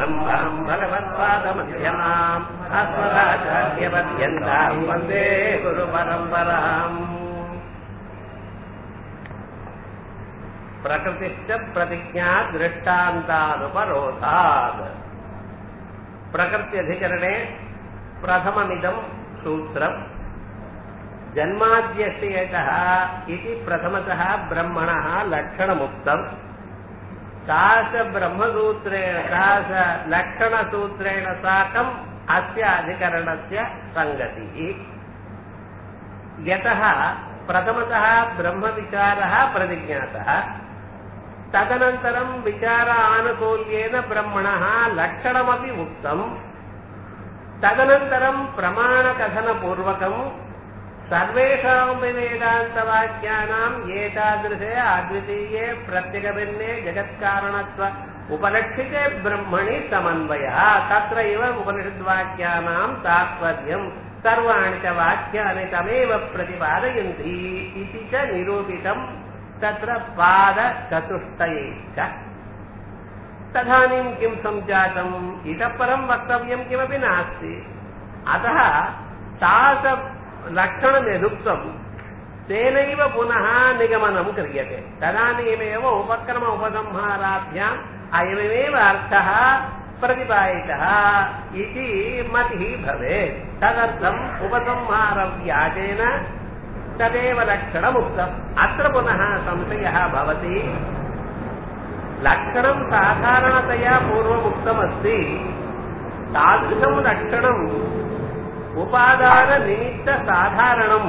सदाशिवसमारम्भाम् भगवत्पादमध्यमाम् अस्मदाचार्यपर्यन्ताम् वन्दे गुरुपरम्पराम् प्रकृतिश्च प्रतिज्ञा दृष्टान्तानुपरोधात् प्रकृत्यधिकरणे प्रथममिदम् सूत्रम् जन्माद्यश्येतः इति प्रथमतः ब्रह्मणः लक्षणमुक्तम् तास ब्रह्मसूत्रेण तास लक्षणसूत्रेण साकम् अस्य अधिकरणस्य सङ्गतिः यतः प्रथमतः ब्रह्मविचारः प्रतिज्ञातः तदनन्तरं विचार आनुकूल्येन ब्रह्मणः लक्षणमपि उक्तम् तदनन्तरं प्रमाणकथनपूर्वकम् सर्वेषामपि वेदान्तवाक्यानाम् एतादृशे अद्वितीये प्रत्यगभिन्ने जगत्कारणत्व उपलक्षिते ब्रह्मणि समन्वयः तत्र इव उपनिषद्वाक्यानां तात्पर्यम् सर्वाणि च वाक्यानि तमेव प्रतिपादयन्ति इति च निरूपितम् तत्र पादचतुष्टये च तदानीं किं सञ्जातम् इतः परं वक्तव्यं किमपि नास्ति अतः तास लक्षणनिरुक्तं तेनैव पुनः निगमनं क्रियते तदानीमेव उपक्रम उपसंहाराभ्याम् अयमेव अर्थः प्रतिपादितः इति मतिः भवेत् तदर्थम् उपसंहारव्याजेन तदेव लक्षणमुक्तम् अत्र पुनः संशयः भवति लक्षणं साधारणतया पूर्वमुक्तमस्ति तादृशं लक्षणम् उपादाननिमित्तसाधारणम्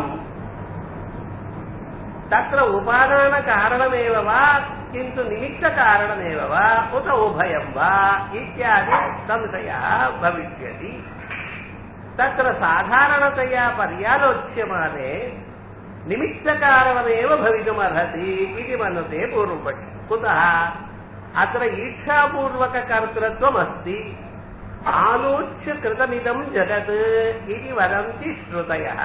तत्र उपादानकारणमेव वा किन्तु निमित्तकारणमेव वा उत उभयं वा इत्यादि संशयः भविष्यति तत्र साधारणतया पर्यालोच्यमाने निमित्तकारणमेव भवितुमर्हति इति मन्यते पूर्वपक्षि कुतः अत्र ईक्षापूर्वककर्तृत्वमस्ति आलोच्य कृतमिदं जगत् इति वदन्ति श्रुतयः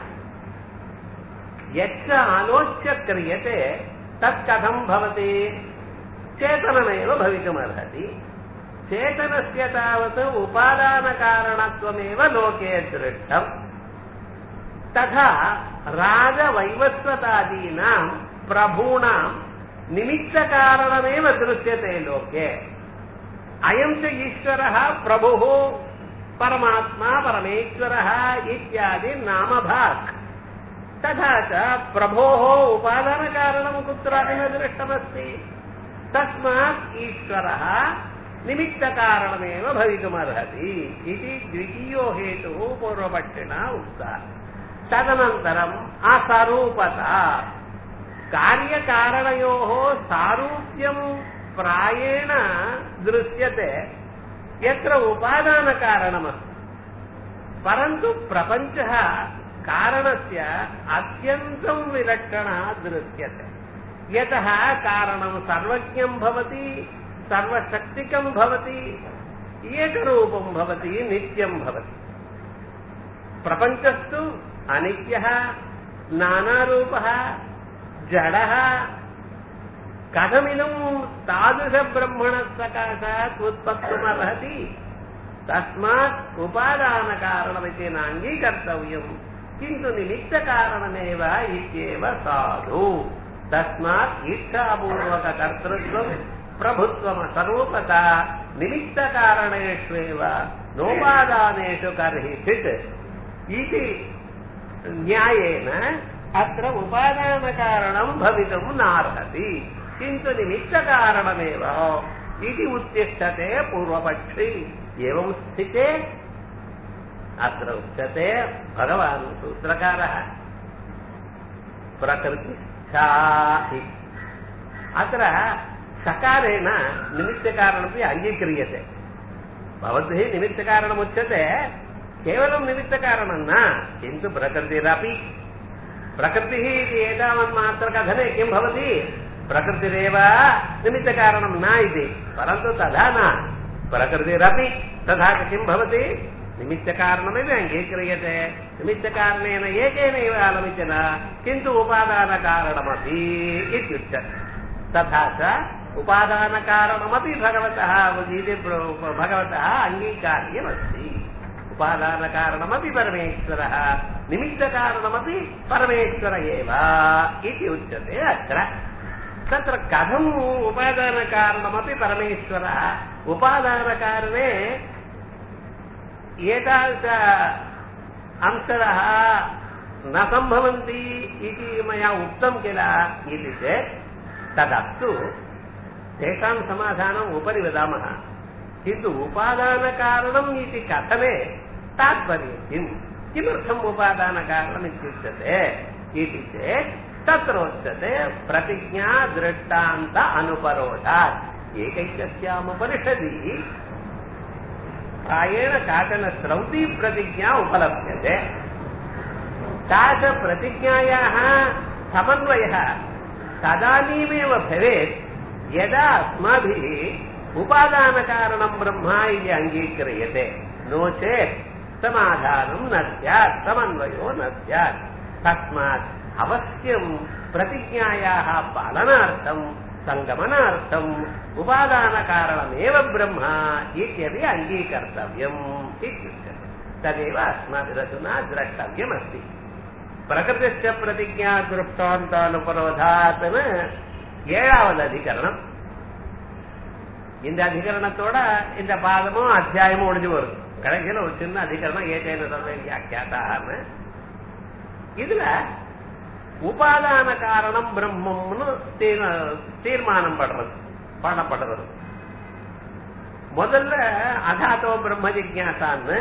यच्च आलोच्य क्रियते तत् कथं भवति चेतनमेव भवितुमर्हति चेतनस्य तावत् उपादानकारणत्वमेव लोके दृष्टम् तथा राजवैवस्वतादीनां प्रभूणां निमित्तकारणमेव दृश्यते लोके अयं च ईश्वरः प्रभुः परमात्मा परमेश्वरः इत्यादि नामभाक् तथा च प्रभोः उपादानकारणं कुत्रापि न दृष्टमस्ति तस्मात् ईश्वरः निमित्तकारणमेव भवितुमर्हति इति द्वितीयो हेतुः पूर्वपक्षिणा उक्तः तदनन्तरम् असरूपता कार्यकारणयोः सारूप्यं प्रायेण दृश्यते यत्र उपादानकारणमस्ति परन्तु प्रपञ्चः कारणस्य अत्यन्तं विलक्षणः दृश्यते यतः कारणं सर्वज्ञं भवति सर्वशक्तिकं भवति एकरूपं भवति नित्यं भवति प्रपञ्चस्तु अनित्यः नानारूपः जडः कथमिदं तादृशब्रह्मणः सकाशात् उत्पत्तुमर्हति तस्मात् उपादानकारणमिति नाङ्गीकर्तव्यम् किन्तु निमित्तकारणमेव इत्येव साधु तस्मात् इच्छापूर्वककर्तृत्वम् प्रभुत्वमसरूपता निमित्तकारणेष्वेव नोपादानेषु कर्हिचित् इति न्यायेन अत्र उपादानकारणं भवितुं नार्हति किन्तु निमित्तकारणमेव इति उत्तिष्ठते पूर्वपक्षी एवं स्थिते अत्र उच्यते भगवान् सूत्रकारः प्रकृतिष्ठा अत्र सकारेण निमित्तकारणमपि अङ्गीक्रियते भवद्भिः निमित्तकारणमुच्यते केवलं निमित्तकारणं न किन्तु प्रकृतिरपि प्रकृतिः इति एतावन्मात्रकथने किं भवति प्रकृतिरेव निमित्तकारणं न इति परन्तु तथा न प्रकृतिरपि तथा च किं भवति निमित्तकारणमेव अङ्गीक्रियते निमित्तकारणेन एकेनैव अलमिचन किन्तु उपादानकारणमपि इत्युच्यते तथा च உபாதான காரணமபி பகவதः இது भगवतः अङ्गीकार्यमस्ति उपादान कारणमपि परमेश्वरः निमित्तकारणमपि परमेश्वर एव इति उच्यते अत्र तत्र कथम् उपादानकारणमपि परमेश्वरः उपादानकारणे एतादृश अंशरः न सम्भवन्ति इति मया उक्तं किल इति चेत् तदस्तु तेषां समाधानम् उपरि वदामः किन्तु उपादानकारणम् इति कथने तात्पर्यं किम् किमर्थम् उपादानकारणम् इत्युच्यते इति चेत् तत्रोच्यते प्रतिज्ञा दृष्टान्त अनुपरोधात् एकैकस्यामुपनिषदि प्रायेण काचन श्रौती प्रतिज्ञा उपलभ्यते तादृशप्रतिज्ञायाः समन्वयः तदानीमेव भवेत् यदा अस्माभिः उपादानकारणं ब्रह्मा इति अङ्गीक्रियते नो चेत् समाधानं न स्यात् समन्वयो न स्यात् तस्मात् अवश्यं प्रतिज्ञायाः पालनार्थं सङ्गमनार्थम् उपादानकारणमेव ब्रह्म इत्यपि अङ्गीकर्तव्यम् इत्युच्यते तदेव अस्माभिरधुना द्रष्टव्यमस्ति பிரகிருதிச்ச பிரதிஜா திருஷ்டாந்தானுபரோதாத்னு ஏழாவது அதிகரணம் இந்த அதிகரணத்தோட இந்த பாதமும் அத்தியாயமும் முடிஞ்சு வரும் கடைசியில் ஒரு சின்ன அதிகரணம் ஏதேன சொல்ல வியாக்கியாத்தான்னு இதுல உபாதான காரணம் பிரம்மம்னு தீர்மானம் படுறது பண்ணப்படுறது முதல்ல அகாதோ பிரம்ம ஜிக்யாசான்னு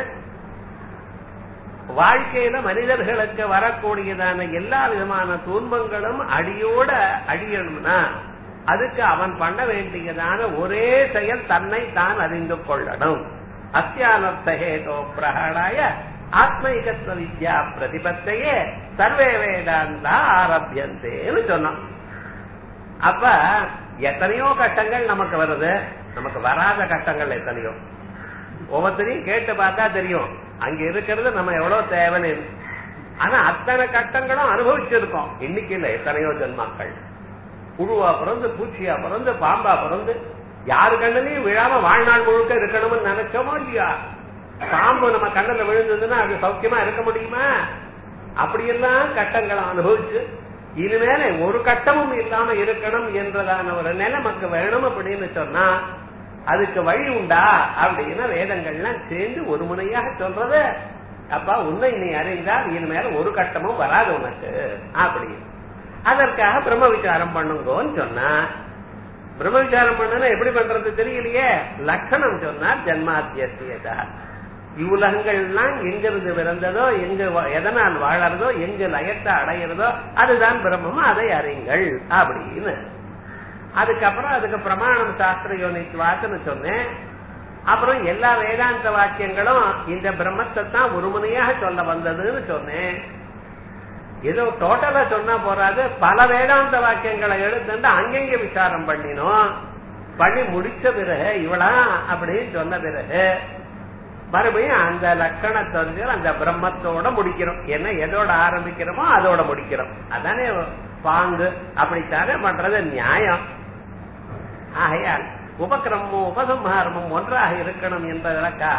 வாழ்க்கையில மனிதர்களுக்கு வரக்கூடியதான எல்லா விதமான துன்பங்களும் அடியோட அழியணும்னா அதுக்கு அவன் பண்ண வேண்டியதான ஒரே செயல் தன்னை தான் அறிந்து கொள்ளணும் அத்தியானர்த்தஹேதோ பிரகடாய ஆத்மைகத்வ வித்யா பிரதிபத்தையே சர்வே வேதாந்தா ஆரம்பியந்தேன்னு சொன்னோம் அப்ப எத்தனையோ கஷ்டங்கள் நமக்கு வருது நமக்கு வராத கஷ்டங்கள் எத்தனையோ ஒவ்வொருத்தரையும் கேட்டு பார்த்தா தெரியும் அங்க இருக்கிறது நம்ம எவ்வளவு தேவைன்னு ஆனா அத்தனை கட்டங்களும் அனுபவிச்சிருக்கோம் இன்னைக்கு இல்ல எத்தனையோ ஜென்மாக்கள் புழுவா பிறந்து பூச்சியா பிறந்து பாம்பா பிறந்து யாரு கண்ணுலயும் விழாம வாழ்நாள் முழுக்க இருக்கணும்னு நினைச்சோமோ இல்லையா பாம்பு நம்ம கண்ணுல விழுந்ததுன்னா அது சௌக்கியமா இருக்க முடியுமா அப்படியெல்லாம் கட்டங்களை அனுபவிச்சு இனிமேல ஒரு கட்டமும் இல்லாம இருக்கணும் என்றதான ஒரு நிலைமைக்கு வேணும் அப்படின்னு சொன்னா அதுக்கு வழி உண்டா அப்படின்னு வேதங்கள்லாம் சேர்ந்து ஒரு முனையாக சொல்றது அப்பா உன்னை நீ அறிந்தால் இனிமேல ஒரு கட்டமும் வராது உனக்கு அப்படி அதற்காக பிரம்ம விசாரம் பண்ணுங்கன்னு சொன்னா பிரம்ம விசாரம் பண்ணனா எப்படி பண்றது தெரியலையே லட்சணம் சொன்னார் ஜன்மாத்தியசியதா இவ்வுலகங்கள்லாம் எங்கிருந்து பிறந்ததோ எங்க எதனால் வாழறதோ எங்க லயத்தை அடையிறதோ அதுதான் பிரம்மம் அதை அறிங்கள் அப்படின்னு அதுக்கப்புறம் அதுக்கு பிரமாணம் சாஸ்திர யோனித்வாக்குன்னு சொன்னேன் அப்புறம் எல்லா வேதாந்த வாக்கியங்களும் இந்த பிரம்மத்தை தான் ஒருமுனையாக சொல்ல வந்ததுன்னு சொன்னேன் ஏதோ டோட்டலா சொன்னா போறாது பல வேதாந்த வாக்கியங்களை எடுத்துட்டு அங்கங்க விசாரம் பண்ணினோம் பண்ணி முடிச்ச பிறகு இவளா அப்படின்னு சொன்ன பிறகு மறுபடியும் அந்த லட்சணத்தை அந்த பிரம்மத்தோட முடிக்கிறோம் என்ன எதோட ஆரம்பிக்கிறோமோ அதோட முடிக்கிறோம் அதானே பாங்கு அப்படித்தானே பண்றது நியாயம் ஆகையால் உபக்கிரமும் உபசம்ஹாரமும் ஒன்றாக இருக்கணும் என்பதற்காக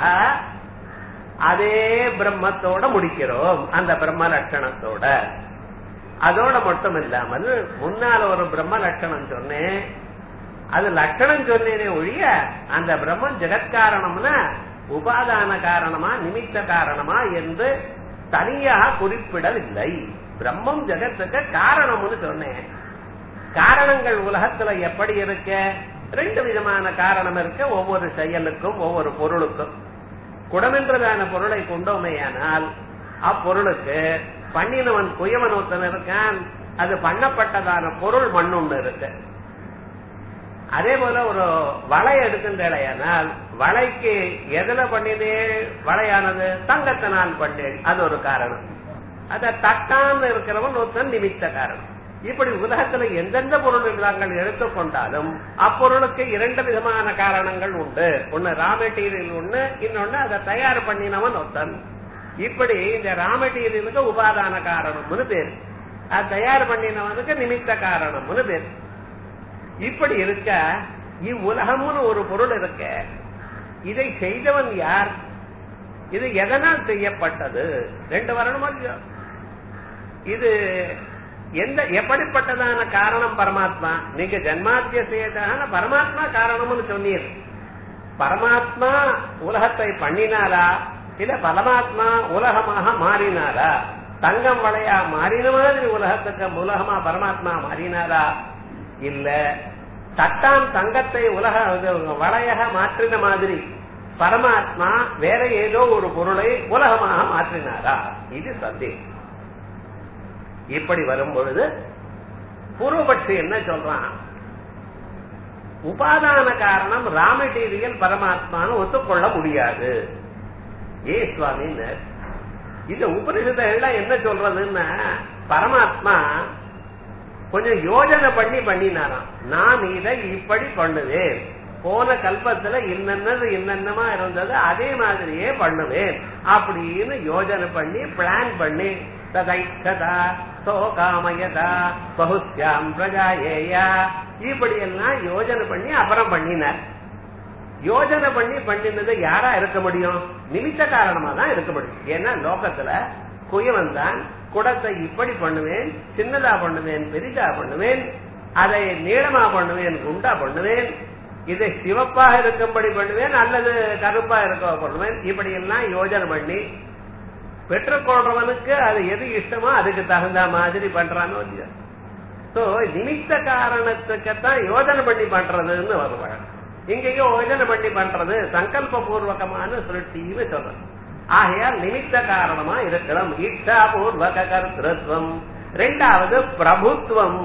அதே பிரம்மத்தோட முடிக்கிறோம் அந்த பிரம்ம லட்சணத்தோட அதோட மட்டும் இல்லாமல் முன்னால ஒரு பிரம்ம லட்சணம் சொன்னேன் அது லட்சணம் சொன்னேனே ஒழிய அந்த பிரம்மம் ஜெகத்காரணம்னா உபாதான காரணமா நிமித்த காரணமா என்று தனியாக குறிப்பிடவில்லை பிரம்மம் ஜெகத்துக்கு காரணம்னு சொன்னேன் காரணங்கள் உலகத்துல எப்படி இருக்க ரெண்டு விதமான காரணம் இருக்க ஒவ்வொரு செயலுக்கும் ஒவ்வொரு பொருளுக்கும் குடமென்றதான பொருளை கொண்டோமேயானால் அப்பொருளுக்கு பண்ணினவன் குயவன் ஒருத்தன் இருக்கான் அது பண்ணப்பட்டதான பொருள் மண்ணொன்னு இருக்கு அதே போல ஒரு வளை எடுக்கின்றேனால் வளைக்கு எதுல பண்ணினே வளையானது தங்கத்தினால் பண்ணேன் அது ஒரு காரணம் அத தட்டான்னு இருக்கிறவன் ஒருத்தன் நிமித்த காரணம் இப்படி உலகத்துல எந்தெந்த பொருள் நாங்கள் எடுத்துக்கொண்டாலும் அப்பொருளுக்கு இரண்டு விதமான காரணங்கள் உண்டு ஒன்னு ரா மெட்டீரியல் ஒண்ணு இன்னொன்னு அதை தயார் பண்ணினவன் ஒருத்தன் இப்படி இந்த ரா மெட்டீரியலுக்கு உபாதான காரணம்னு பேரு அது தயார் பண்ணினவனுக்கு நிமித்த காரணம்னு பேரு இப்படி இருக்க இவ்வுலகம்னு ஒரு பொருள் இருக்க இதை செய்தவன் யார் இது எதனால் செய்யப்பட்டது ரெண்டு வரணுமா இல்லையா? இது எந்த எப்படிப்பட்டதான காரணம் பரமாத்மா நீங்க ஜன்மாத்திய செய்யதான பரமாத்மா காரணம்னு சொன்னீர் பரமாத்மா உலகத்தை பண்ணினாரா இல்ல பரமாத்மா உலகமாக மாறினாரா தங்கம் வளையா மாறின மாதிரி உலகத்துக்கு உலகமா பரமாத்மா மாறினாரா இல்ல தட்டான் தங்கத்தை உலக இது வளையாக மாற்றின மாதிரி பரமாத்மா வேற ஏதோ ஒரு பொருளை உலகமாக மாற்றினாரா இது சந்தேகம் இப்படி வரும் பொழுது பூர்வபட்சி என்ன சொல்றான் உபாதான காரணம் ரா மெட்டீரியல் பரமாத்மான்னு ஒத்துக்கொள்ள முடியாது ஏ சுவாமின்னு இந்த உபனிஷதெல்லாம் என்ன சொல்றதுன்னா பரமாத்மா கொஞ்சம் யோஜனை பண்ணி பண்ணினாராம் நான் இதை இப்படி பண்ணுவேன் போன கல்பத்துல இன்னென்னது இன்னென்னமா இருந்தது அதே மாதிரியே பண்ணுவேன் அப்படின்னு யோஜனை பண்ணி பிளான் பண்ணி ததைக்கதா சோகாமயதா பகுத்யாம் பிரஜாயேயா இப்படி எல்லாம் யோஜனை பண்ணி அப்புறம் பண்ணினார் யோஜனை பண்ணி பண்ணினது யாரா இருக்க முடியும் நிமித்த காரணமா தான் இருக்க முடியும் ஏன்னா லோகத்துல குயவன் தான் குடத்தை இப்படி பண்ணுவேன் சின்னதா பண்ணுவேன் பெரிதா பண்ணுவேன் அதை நீளமா பண்ணுவேன் குண்டா பண்ணுவேன் இதை சிவப்பாக இருக்கும்படி பண்ணுவேன் அல்லது கருப்பா இருக்க பண்ணுவேன் இப்படி எல்லாம் யோஜனை பண்ணி பெற்றுக்கொள்றவனுக்கு அது எது இஷ்டமோ அதுக்கு தகுந்த மாதிரி பண்றானோ இல்லையோ சோ நிமித்த காரணத்துக்குத்தான் யோஜனை பண்ணி பண்றதுன்னு வருவாங்க இங்கேயும் யோஜனை பண்ணி பண்றது சங்கல்ப பூர்வகமான சுருட்டின்னு சொல்றது ஆகையால் நிமித்த காரணமா இருக்கலாம் ஈட்சா பூர்வக கர்த்தத்துவம் ரெண்டாவது பிரபுத்துவம்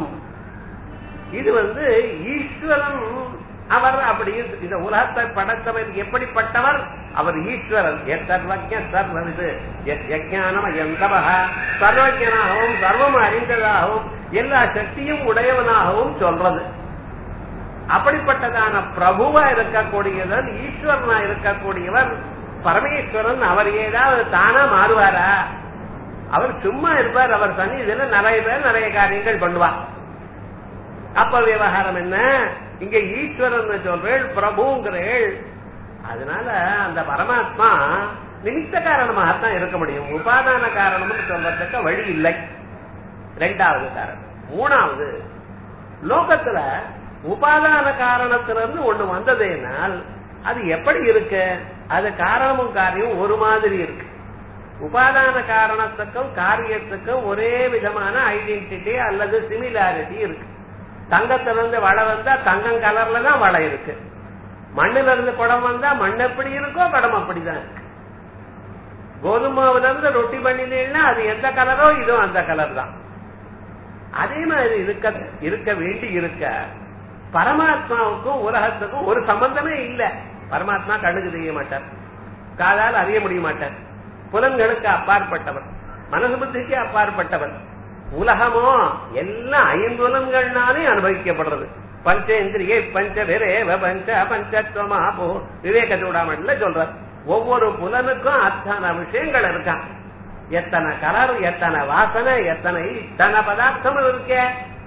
இது வந்து ஈஸ்வரன் அவர் அப்படி இந்த உலகத்தை படைத்தவர் எப்படிப்பட்டவர் அவர் ஈஸ்வரன் சர்வஜ சர்வவிது யஜானம் எந்தவக சர்வஜனாகவும் சர்வம் அறிந்ததாகவும் எல்லா சக்தியும் உடையவனாகவும் சொல்றது அப்படிப்பட்டதான பிரபுவா இருக்கக்கூடியவர் ஈஸ்வரனா இருக்கக்கூடியவர் பரமேஸ்வரன் அவர் ஏதாவது தானா மாறுவாரா அவர் சும்மா இருப்பார் அவர் சன்னிதியில நிறைய பேர் நிறைய காரியங்கள் பண்ணுவார் அப்ப விவகாரம் என்ன இங்க ஈஸ்வரன் சொல்றேள் பிரபுங்கிறேள் அதனால அந்த பரமாத்மா நிமித்த காரணமாகத்தான் இருக்க முடியும் உபாதான காரணம்னு சொல்றதுக்கு வழி இல்லை ரெண்டாவது காரணம் மூணாவது லோகத்துல உபாதான காரணத்திலிருந்து ஒண்ணு வந்ததேனால் அது எப்படி இருக்கு அது காரணமும் காரியம் ஒரு மாதிரி இருக்கு உபாதான காரணத்துக்கும் காரியத்துக்கும் ஒரே விதமான ஐடென்டிட்டி அல்லது சிமிலாரிட்டி இருக்கு தங்கத்திலிருந்து வளை வந்தா தங்கம் கலர்ல தான் வளை இருக்கு மண்ணுல இருந்து குடம் வந்தா மண் எப்படி இருக்கோ குடம் அப்படிதான் இருக்கு கோதுமாவில இருந்து ரொட்டி பண்ணினீங்கன்னா அது எந்த கலரோ இதுவும் அந்த கலர் தான் அதே மாதிரி இருக்க இருக்க வேண்டி இருக்க பரமாத்மாவுக்கும் உலகத்துக்கும் ஒரு சம்பந்தமே இல்ல பரமாத்மா கண்ணுக்கு தெரிய மாட்டார் காதால் அறிய முடிய மாட்டார் புலன்களுக்கு அப்பாற்பட்டவர் மனசு புத்திக்கு அப்பாற்பட்டவர் உலகமோ எல்லாம் ஐந்துலன்கள்னாலே அனுபவிக்கப்படுறது பஞ்சேந்திரியை பஞ்ச விரேவ பஞ்ச பஞ்சத்துவமா போ விவேக சூடாமணில சொல்றார் ஒவ்வொரு புலனுக்கும் அத்தனை விஷயங்கள் இருக்கான் எத்தனை கலர் எத்தனை வாசனை எத்தனை இத்தனை பதார்த்தம் இருக்கே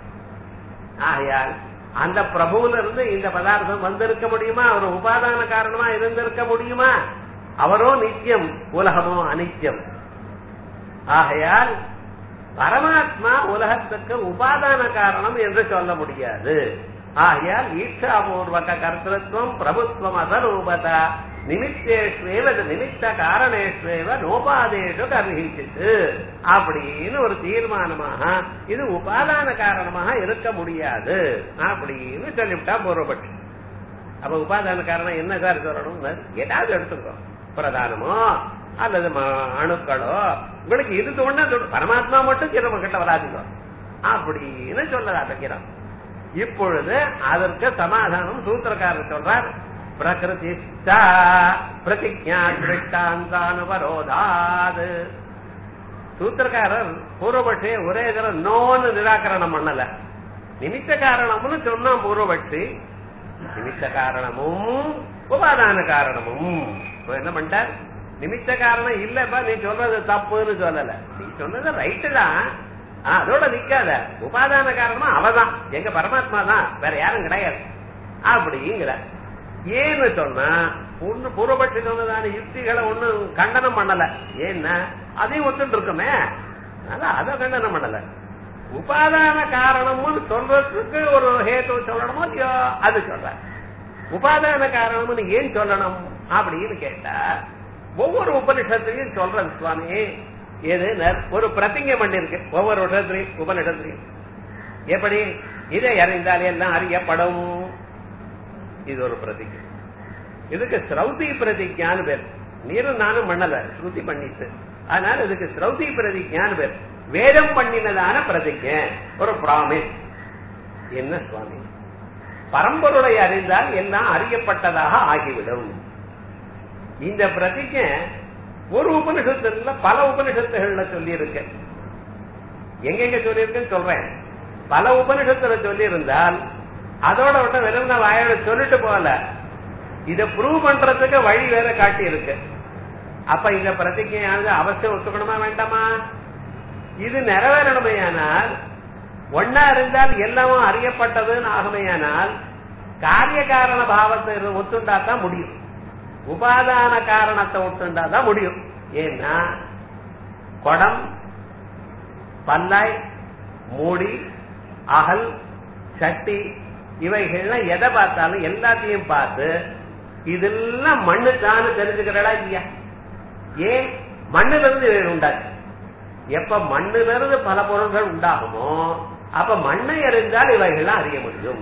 ஆகையால் அந்த பிரபுவில இருந்து இந்த பதார்த்தம் வந்திருக்க முடியுமா அவர் உபாதான காரணமா இருந்திருக்க முடியுமா அவரோ நித்தியம் உலகமோ அனித்தியம் ஆகையால் பரமாத்மா உலகத்துக்கு உபாதான காரணம் என்று சொல்ல முடியாது ஆகையால் ஈட்சாபூர்வக கர்த்தத்துவம் பிரபுத்துவம் அசரூபதா நிமித்தேஷ்வேவ நிமித்த காரணேஷ்வேவ நோபாதேஷு கர்ஹிச்சிட்டு அப்படின்னு ஒரு தீர்மானமாக இது உபாதான காரணமாக இருக்க முடியாது அப்படின்னு சொல்லிவிட்டா பூர்வபட்சி அப்ப உபாதான காரணம் என்ன சார் சொல்லணும் ஏதாவது எடுத்துக்கோ பிரதானமோ அல்லது அணுக்களோ உங்களுக்கு இது தோணா பரமாத்மா மட்டும் கிரம கிட்ட வராதுங்க அப்படின்னு சொல்ல அடைக்கிறான் இப்பொழுது அதற்கு சமாதானம் சூத்திரக்காரர் சொல்றார் பிரகிருதி பிரதிஜா திருஷ்டாந்தானுபரோதாது சூத்திரக்காரர் பூர்வபட்சி ஒரே தரம் நோன்னு நிராகரணம் பண்ணல நிமித்த காரணம்னு சொன்னா பூர்வபட்சி நிமித்த காரணமும் உபாதான காரணமும் என்ன பண்ணிட்டார் நிமித்த காரணம் இல்லப்பா நீ சொல்றது தப்புன்னு சொல்லல நீ சொன்னது ரைட்டு தான் ஆ, அதோட நிக்காத உபாதான காரணமா அவதான் எங்க பரமாத்மா தான் வேற யாரும் கிடையாது அப்படிங்கிற ஏன்னு சொன்னா ஒண்ணு பூர்வபட்சி சொன்னதான யுக்திகளை ஒண்ணு கண்டனம் பண்ணல ஏன்னா அதையும் ஒத்துட்டு இருக்குமே அதனால அதை கண்டனம் பண்ணல உபாதான காரணம்னு சொல்றதுக்கு ஒரு ஹேத்து சொல்லணுமோ இல்லையோ அது சொல்ற உபாதான காரணம்னு ஏன் சொல்லணும் அப்படின்னு கேட்டா ஒவ்வொரு உபனிஷத்துலையும் சொல்றது சுவாமி எது நர்- ஒரு பிரதிங்க பண்ணிருக்கு ஒவ்வொரு இடத்துலையும் உபனிஷத்துலையும் எப்படி இதை அறிந்தால் எல்லாம் அறியப்படும் இது ஒரு பிரதிஜை இதுக்கு ஸ்ரௌதி பிரதிஜான்னு பேர் நீரும் நானும் பண்ணல ஸ்ருதி பண்ணிட்டு அதனால இதுக்கு ஸ்ரௌதி பிரதிஜான்னு பேர் வேதம் பண்ணினதான பிரதிஜை ஒரு ப்ராமிஸ் என்ன சுவாமி பரம்பொருளை அறிந்தால் எல்லாம் அறியப்பட்டதாக ஆகிவிடும் இந்த பிரதிஜை ஒரு உபனிஷத்துல பல உபனிஷத்துகள்ல சொல்லி இருக்கு எங்கெங்க சொல்லியிருக்குன்னு சொல்றேன் பல உபனிஷத்துல சொல்லி இருந்தால் அதோட விட்ட வெறும் நான் வாயோட சொல்லிட்டு போகல இத ப்ரூவ் பண்றதுக்கு வழி வேற காட்டி இருக்கு அப்ப இந்த பிரதிஜையானது அவசியம் ஒத்துக்கணுமா வேண்டாமா இது நிறைவேறணுமையானால் ஒன்னா இருந்தால் எல்லாமும் அறியப்பட்டதுன்னு ஆகுமையானால் காரிய காரண பாவத்தை ஒத்துண்டா தான் முடியும் உபாதான காரணத்தை ஒத்துண்டா தான் முடியும் ஏன்னா குடம் பல்லாய் மூடி அகல் சட்டி இவைகள்லாம் எதை பார்த்தாலும் எல்லாத்தையும் பார்த்து இதெல்லாம் மண்ணு தான் தெரிஞ்சுக்கிறடா இல்லையா ஏன் மண்ணுல இருந்து இவை உண்டாச்சு எப்ப மண்ணுல இருந்து பல பொருள்கள் உண்டாகுமோ அப்ப மண்ணை அறிந்தால் இவைகள்லாம் அறிய முடியும்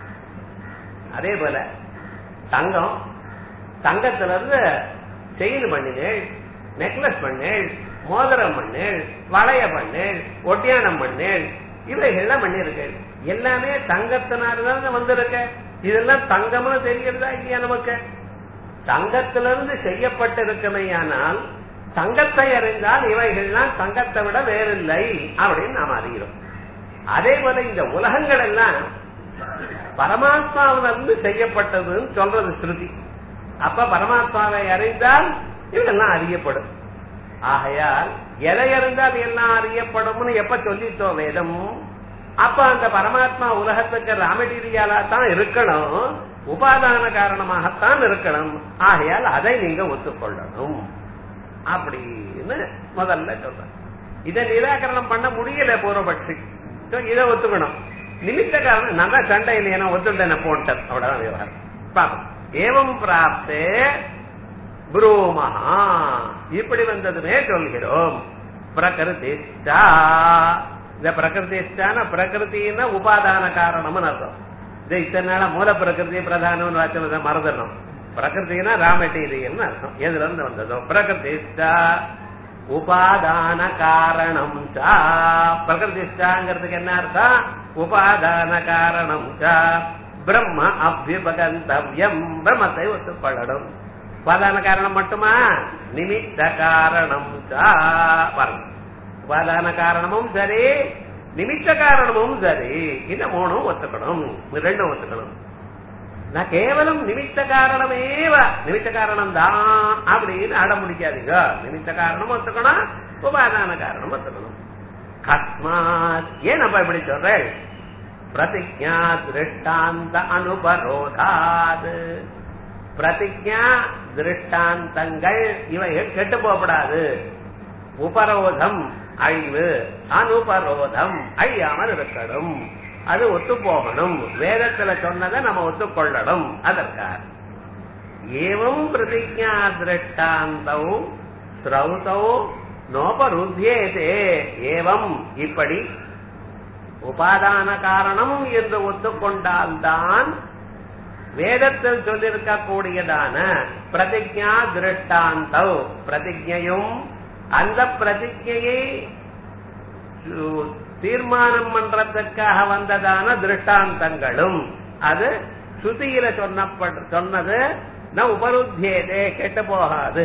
அதே போல தங்கம் தங்கத்துல இருந்து செயின் பண்ணினேள் நெக்லஸ் பண்ணேள் மோதிரம் பண்ணேள் வளைய பண்ணேள் ஒட்டியானம் பண்ணேள் இவைகள்லாம் பண்ணிருக்கேள் எல்லாமே தங்கத்தினால வந்திருக்க இதெல்லாம் தங்கம்னு தெரிகிறதா இல்லையா நமக்கு தங்கத்திலிருந்து செய்யப்பட்டிருக்கமையானால் தங்கத்தை அறிந்தால் இவைகள்லாம் தங்கத்தை விட வேறில்லை அப்படின்னு நாம் அறிகிறோம் அதே போல இந்த உலகங்கள் எல்லாம் பரமாத்மாவிலிருந்து செய்யப்பட்டதுன்னு சொல்றது ஸ்ருதி அப்ப பரமாத்மாவை அறிந்தால் இதெல்லாம் அறியப்படும் ஆகையால் எதை அறிந்தால் எல்லாம் அறியப்படும்னு எப்ப சொல்லித்தோ வேதம் அப்ப அந்த பரமாத்மா உலகத்துக்கு ராமெட்டீரியாலா தான் இருக்கணும் உபாதான காரணமாகத்தான் இருக்கணும் ஆகையால் அதை நீங்க ஒத்துக்கொள்ளணும் அப்படின்னு முதல்ல சொல்றேன் இதை நிராகரணம் பண்ண முடியல பூர்வபட்சி So, இதை ஒத்துக்கணும் நிமித்த காரணம் நான் தான் சண்டை இல்லையா ஒத்துட்டேன் போன்ட்டேன் அவ்வளவுதான் விவகாரம் பாப்போம் ஏவம் பிராப்தே புரூமஹா இப்படி வந்ததுமே சொல்கிறோம் பிரகிருதிஷ்டா இந்த பிரகிருதிஷ்டான பிரகிருத்தின்னா உபாதான காரணம்னு அர்த்தம் இது இத்தனை நாளா மூல பிரகிருதி பிரதானம்னு வச்சதை மறந்துடணும் பிரகிருத்தினா ரா மெட்டீரியல்னு அர்த்தம் எதுல இருந்து வந்ததோ பிரகிருதிஷ்டா உபாதான காரணம் சா பிரகிருதிஷ்டாங்கிறதுக்கு என்ன அர்த்தம் உபாதான காரணம் சா பிரம்ம அபியுபகந்தவ்யம் பிரம்மத்தை ஒத்துக்கொள்ளணும் உபாதான காரணம் மட்டுமா நிமித்த காரணம் சா பாருங்க உபாதான காரணமும் சரி நிமித்த காரணமும் சரி இந்த மூணும் ஒத்துக்கணும் இது ரெண்டும் ஒத்துக்கணும் நான் கேவலம் நிமித்த காரணமேவ நிமித்த காரணம் தான் அப்படின்னு அட முடிக்காதீங்க நிமித்த காரணம் ஒத்துக்கணும் உபாதான காரணம் ஒத்துக்கணும் கஸ்மாத் ஏன் அப்ப இப்படி சொல்றேன் பிரதிஜா திருஷ்டாந்த அனுபரோதாது பிரதிஜா திருஷ்டாந்தங்கள் இவைகள் கெட்டு போகப்படாது உபரோதம் அழிவு அனுபரோதம் அழியாமல் இருக்கணும் அது ஒத்து போகணும் வேதத்துல சொன்னதை நம்ம ஒத்துக்கொள்ளணும் அதற்காக ஏவம் பிரதிஜா திருஷ்டாந்தௌ ஸ்ரௌதௌ நோபருத்தியேதே ஏவம் இப்படி உபாதான காரணம் என்று ஒத்துக்கொண்டால்தான் வேதத்தில் சொல்லியிருக்கக்கூடியதான பிரதிஜா திருஷ்டாந்தௌ பிரதிஜையும் அந்த பிரதிஜையை தீர்மானம் பண்றதுக்காக வந்ததான திருஷ்டாந்தங்களும் அது ஸ்ருதியில சொன்னப்பட்ட சொன்னது ந உபருத்தியதே கெட்டு போகாது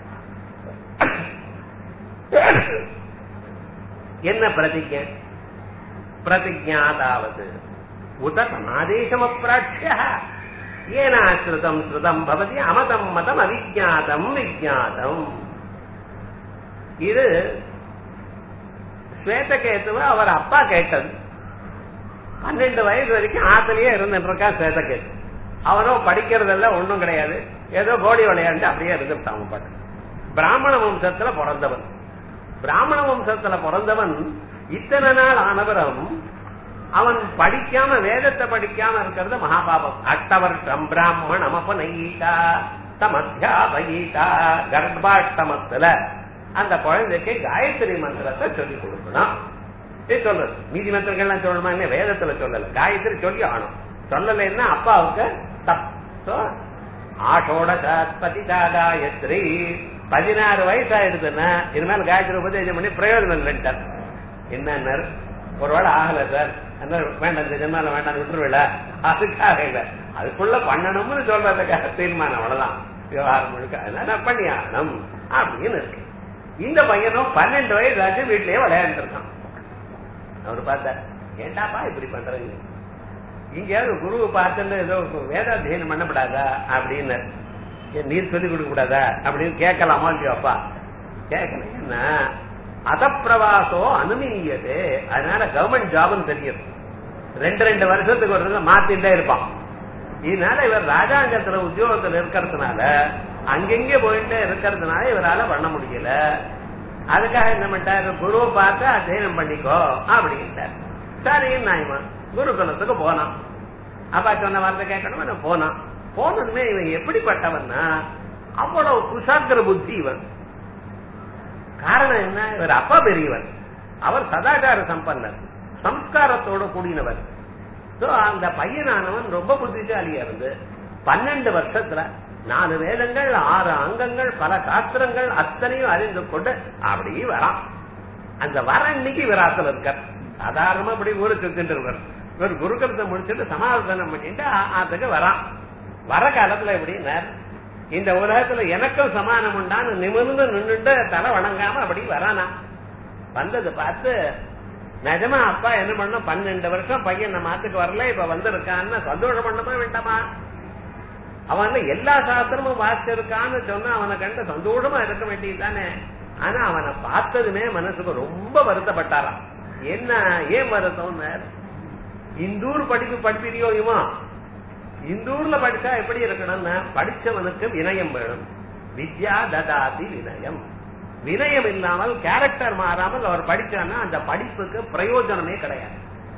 என்ன பிரதிஜை பிரதிஜாதாவது உத சமாதேசம் அப்பிராட்சிய ஏனாஸ்ருதம் ஸ்ருதம் பவதி அமதம் மதம் அவிஜாதம் விஜாதம் இது ஸ்வேதகேத்துவ அவர் அப்பா கேட்டது பன்னெண்டு வயசு வரைக்கும் ஆத்துலயே இருந்துட்டு இருக்கான் ஸ்வேதகேத்து அவனோ படிக்கிறதெல்லாம் ஒண்ணும் கிடையாது ஏதோ கோடி விளையாண்டு அப்படியே இருந்துட்டான் அவன் பாட்டு பிராமண வம்சத்துல பிறந்தவன் பிராமண வம்சத்துல பிறந்தவன் இத்தனை நாள் ஆனவரும் அவன் படிக்காம வேதத்தை படிக்காம இருக்கிறது மகாபாபம் அட்டவர்ஷம் பிராமணம் அபநயீதா தமத்தியாபயீதா கர்ப்பாஷ்டமத்துல அந்த குழந்தைக்கு காயத்ரி மந்திரத்தை சொல்லி கொடுக்கணும் இது சொல்றது மீதி மந்திரங்கள்லாம் சொல்லணுமா என்ன வேதத்துல சொல்லல காயத்ரி சொல்லி ஆகணும் சொல்லலைன்னா அப்பாவுக்கு தப்பு ஆஷோடபதி காயத்ரி பதினாறு வயசு ஆயிடுதுன்னா இனிமேல் காயத்ரி உபதேசம் பண்ணி பிரயோஜனம் இல்லைன்ட்டார் என்ன ஒருவேளை ஆகல சார் என்ன வேண்டாம் இந்த ஜென்மால வேண்டாம் விட்டுருவில அதுக்காக இல்ல அதுக்குள்ள பண்ணணும்னு சொல்றதுக்காக தீர்மானம் அவ்வளவுதான் விவகாரம் முழுக்க அதனால பண்ணி ஆகணும் அப்படின்னு இருக்கு இந்த பையனும் பன்னெண்டு வயசு ஆச்சு வீட்லயே விளையாண்டு இருக்கான் அவர் பார்த்தார் ஏண்டாப்பா இப்படி பண்றீங்க இங்கேயாவது குருவை பார்த்துட்டு ஏதோ வேதாத்தியனம் பண்ணப்படாதா அப்படின்னு ஏன் நீர் சொல்லிக் கொடுக்க கூடாதா அப்படின்னு கேட்கலாமா இல்லையோ அப்பா கேட்கலன்னா அதப்பிரவாசோ அனுமீயது அதனால கவர்மெண்ட் ஜாப்னு தெரியுது ரெண்டு ரெண்டு வருஷத்துக்கு ஒரு மாத்திட்டே இருப்பான் இதனால இவர் ராஜாங்கத்துல உத்தியோகத்துல இருக்கிறதுனால அங்கெங்கே போயிட்டு இருக்கிறதுனால இவரால பண்ண முடியல அதுக்காக என்ன பண்ணிட்டாரு குருவை பார்த்து அத்தியனம் பண்ணிக்கோ அப்படின்ட்டார் சரி நாயமா குருகுலத்துக்கு போனான் அப்பா சொன்ன வார்த்தை கேட்கணும் போனான் போனதுமே இவன் எப்படிப்பட்டவன்னா அவ்வளவு குசாத்திர புத்தி இவன் காரணம் என்ன இவர் அப்பா பெரியவர் அவர் சதாச்சார சம்பன்னர் சம்ஸ்காரத்தோட கூடினவர் அந்த பையனானவன் ரொம்ப புத்திசாலியா இருந்து பன்னெண்டு வருஷத்துல நாலு வேதங்கள் ஆறு அங்கங்கள் பல சாஸ்திரங்கள் அத்தனையும் அறிந்து கொண்டு அப்படியே வரான் அந்த வர இன்னைக்கு விராசல் இருக்கார் சாதாரணமா இப்படி ஊருக்கு இருக்கின்றவர் இவர் குருக்கரத்தை முடிச்சுட்டு சமாதானம் பண்ணிட்டு அதுக்கு வரான் வர காலத்துல எப்படின்னா இந்த உலகத்துல எனக்கும் சமானம் உண்டான்னு நிமிர்ந்து நின்றுட்டு தலை வணங்காம அப்படி வரானா வந்தது பார்த்து நிஜமா அப்பா என்ன பண்ண பன்னெண்டு வருஷம் பையன் நம்ம மாத்துக்கு வரல இப்ப வந்திருக்கான்னு சந்தோஷம் பண்ணமா வேண்டாமா அவன் எல்லா சாஸ்திரமும் வாசிச்சிருக்கான்னு சொன்னா அவனை கண்டு சந்தோஷமா இருக்க வேண்டியது தானே ஆனா அவனை பார்த்ததுமே மனசுக்கு ரொம்ப வருத்தப்பட்டாராம் என்ன ஏன் வருத்தம் இந்தூர் படிப்பு படிப்பிரியோ இவன் இந்தூர்ல படிச்சா எப்படி இருக்கணும்னா படிச்சவனுக்கு வினயம் வேணும் வித்யா ததாதி வினயம் வினயம் இல்லாமல் கேரக்டர் மாறாமல் அவர் படிச்சான்னா அந்த படிப்புக்கு பிரயோஜனமே கிடையாது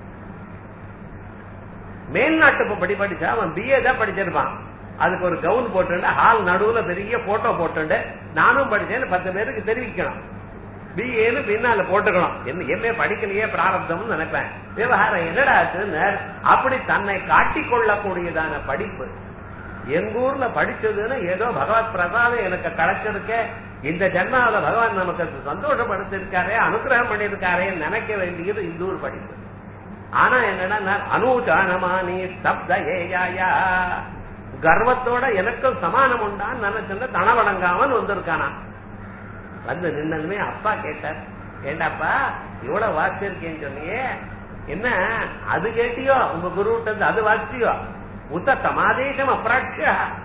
மேல்நாட்டு படி படிச்சா அவன் பிஏ தான் படிச்சிருப்பான் அதுக்கு ஒரு கவுன் போட்டு ஹால் நடுவுல பெரிய போட்டோ போட்டு நானும் படிச்சேன்னு பத்து பேருக்கு தெரிவிக்கணும் பிஏன்னு பின்னால போட்டுக்கணும் என்ன எம்ஏ படிக்கலையே பிராரப்தம்னு நினைப்பேன் விவகாரம் என்னடா அப்படி தன்னை காட்டிக்கொள்ளக்கூடியதான படிப்பு எங்க ஊர்ல படிச்சதுன்னு ஏதோ பகவத் பிரசாதம் எனக்கு கிடைச்சிருக்க இந்த ஜென்மாவில பகவான் நமக்கு சந்தோஷப்படுத்திருக்காரே அனுகிரகம் பண்ணிருக்காரே நினைக்க வேண்டியது இந்த ஊர் படிப்பு ஆனா என்னன்னா அனுஜானமானி சப்த ஏயாயா கர்வத்தோட எனக்கும் சமானம் உண்டான்னு நினைச்சுட்டு தனவடங்காமல் வந்திருக்கானா வந்து நின்னதுமே அப்பா கேட்டார் ஏண்டாப்பா இவ்வளவு வாசிச்சிருக்கேன்னு சொன்னியே என்ன அது கேட்டியோ உங்க குருவிட்ட அது வாசிச்சியோ உத்த சமாதேசம் அப்ராட்ச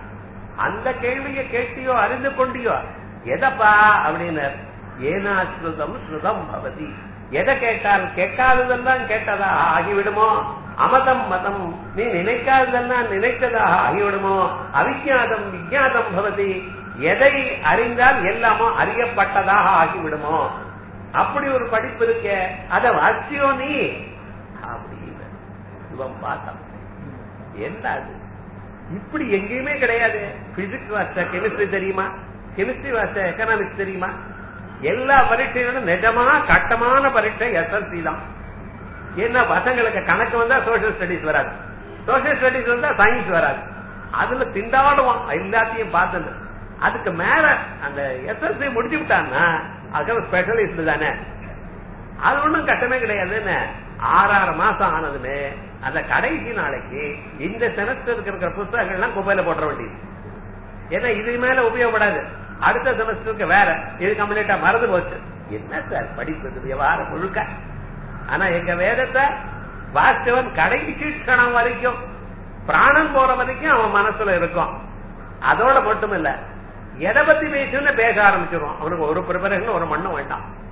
அந்த கேள்வியை கேட்டியோ அறிந்து கொண்டியோ எதப்பா அப்படின்னார் ஏனா ஸ்ருதம் ஸ்ருதம் பவதி எதை கேட்டால் கேட்காததெல்லாம் கேட்டதாக ஆகிவிடுமோ அமதம் மதம் நீ நினைக்காததெல்லாம் நினைத்ததாக ஆகிவிடுமோ அவிஜாதம் விஜாதம் பவதி எதை அறிந்தால் எல்லாமோ அறியப்பட்டதாக ஆகிவிடுமோ அப்படி ஒரு படிப்பு இருக்க அத வாசியோ நீ அப்படின்னு இவன் பார்த்தான் என்ன அது இப்படி எங்கேயுமே கிடையாது பிசிக்ஸ் வாசிச்ச கெமிஸ்ட்ரி தெரியுமா கெமிஸ்ட்ரி வாசிச்ச எக்கனாமிக்ஸ் தெரியுமா எல்லா பரீட்சைகளும் நிஜமா கட்டமான பரீட்சை எஸ்எல்சி தான் ஏன்னா பசங்களுக்கு கணக்கு வந்தா சோசியல் ஸ்டடிஸ் வராது சோசியல் ஸ்டடிஸ் வந்தா சயின்ஸ் வராது அதுல திண்டாடுவான் எல்லாத்தையும் பார்த்தது அதுக்கு மேல அந்த எஸ்எல்சி முடிச்சு விட்டான்னா அதுக்கு ஸ்பெஷலிஸ்ட் தானே அது ஒண்ணும் கட்டமே கிடையாதுன்னு ஆறாறு மாசம் ஆனதுமே அந்த கடைசி நாளைக்கு இந்த செமஸ்டருக்கு இருக்கிற புத்தகங்கள்லாம் குப்பையில போட்டுற வேண்டியது ஏன்னா இதுக்கு மேல உபயோகப்படாது அடுத்த செமஸ்டருக்கு வேற இது கம்ப்ளீட்டா மறந்து போச்சு என்ன சார் படிப்பது விவகாரம் முழுக்க ஆனா எங்க வேதத்தை வாஸ்தவன் கடைசி கணம் வரைக்கும் பிராணம் போற வரைக்கும் அவன் மனசுல இருக்கும் அதோட மட்டும் இல்ல எதை பத்தி பேசுன்னு பேச ஆரம்பிச்சிருவான் அவனுக்கு ஒரு ப்ரிப்பரேஷன் ஒரு மண்ணும் வேண்டாம்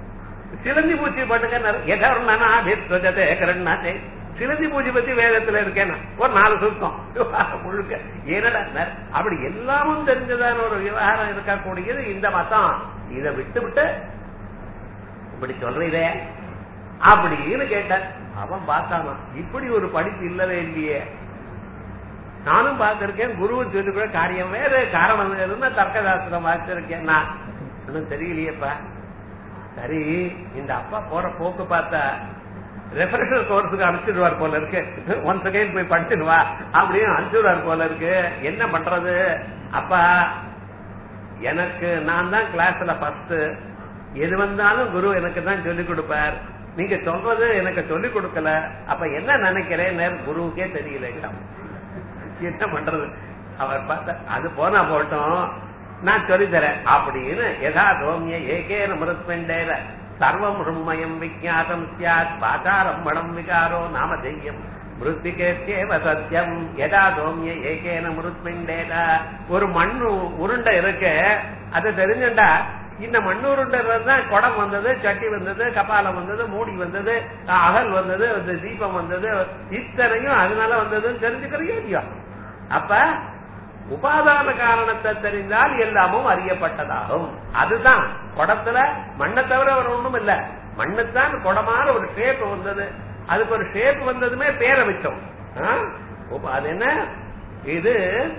சிலந்தி பூச்சி பண்ணுங்க எதர்ணனாபிஸ்வஜதே கருணாதே சிலந்தி பூச்சி பத்தி வேதத்துல இருக்கேன் ஒரு நாலு சுத்தம் முழுக்க என்னடா அப்படி எல்லாமும் தெரிஞ்சதான ஒரு விவகாரம் இருக்கக்கூடியது இந்த மதம் இதை விட்டு விட்டு இப்படி சொல்றீரே அப்படின்னு கேட்டான் அவன் பார்த்தானா இப்படி ஒரு படிப்பு இல்லவே இல்லையே நானும் பார்த்திருக்கேன் குருவும் சொல்லி கூட காரியம் வேறு காரணம் வேறுன்னா தர்க்கசாஸ்திரம் வாசிச்சிருக்கேன் நான் ஒன்னும் தெரியலையேப்பா சரி இந்த அப்பா போற போக்கு பார்த்தா ரெஃபரன்ஷியல் கோர்ஸுக்கு அனுப்பிச்சிடுவார் போல இருக்கு ஒன்ஸ் அகைன் போய் படிச்சிடுவா அப்படின்னு அனுப்பிச்சிடுவார் போல இருக்கு என்ன பண்றது அப்பா எனக்கு நான் தான் கிளாஸ்ல ஃபர்ஸ்ட் எது வந்தாலும் குரு எனக்கு தான் சொல்லிக் கொடுப்பார் நீங்க சொல்றது எனக்கு சொல்லிக் கொடுக்கல அப்ப என்ன நினைக்கிறேன் குருவுக்கே தெரியல என்ன பண்றது அவர் பார்த்தா அது போனா போட்டோம் நான் சொல்லி தரேன் அப்படின்னு யதா சோமிய ஏகேன மிருத்மெண்டேர சர்வம் ருண்மயம் விஜாதம் சியாத் பாதாரம் மடம் விகாரோ நாம தெய்யம் மிருத்திகேவ சத்தியம் யதா சோமிய ஏகேன மிருத்மெண்டேர ஒரு மண்ணு உருண்டை இருக்கு அது தெரிஞ்சுண்டா இந்த மண்ணு உருண்டை தான் குடம் வந்தது சட்டி வந்தது கபாலம் வந்தது மூடி வந்தது அகல் வந்தது தீபம் வந்தது இத்தனையும் அதனால வந்ததுன்னு தெரிஞ்சுக்கிறீங்க இல்லையா அப்ப உபாதான காரணத்தை தெரிந்தால் எல்லாமும் அறியப்பட்டதாகும் அதுதான் குடத்துல மண்ணை தவிர ஒரு ஒண்ணும் இல்ல மண்ணுத்தான் குடமான ஒரு ஷேப் வந்தது அதுக்கு ஒரு ஷேப் வந்ததுமே பேரை வச்சோம் அது என்ன இது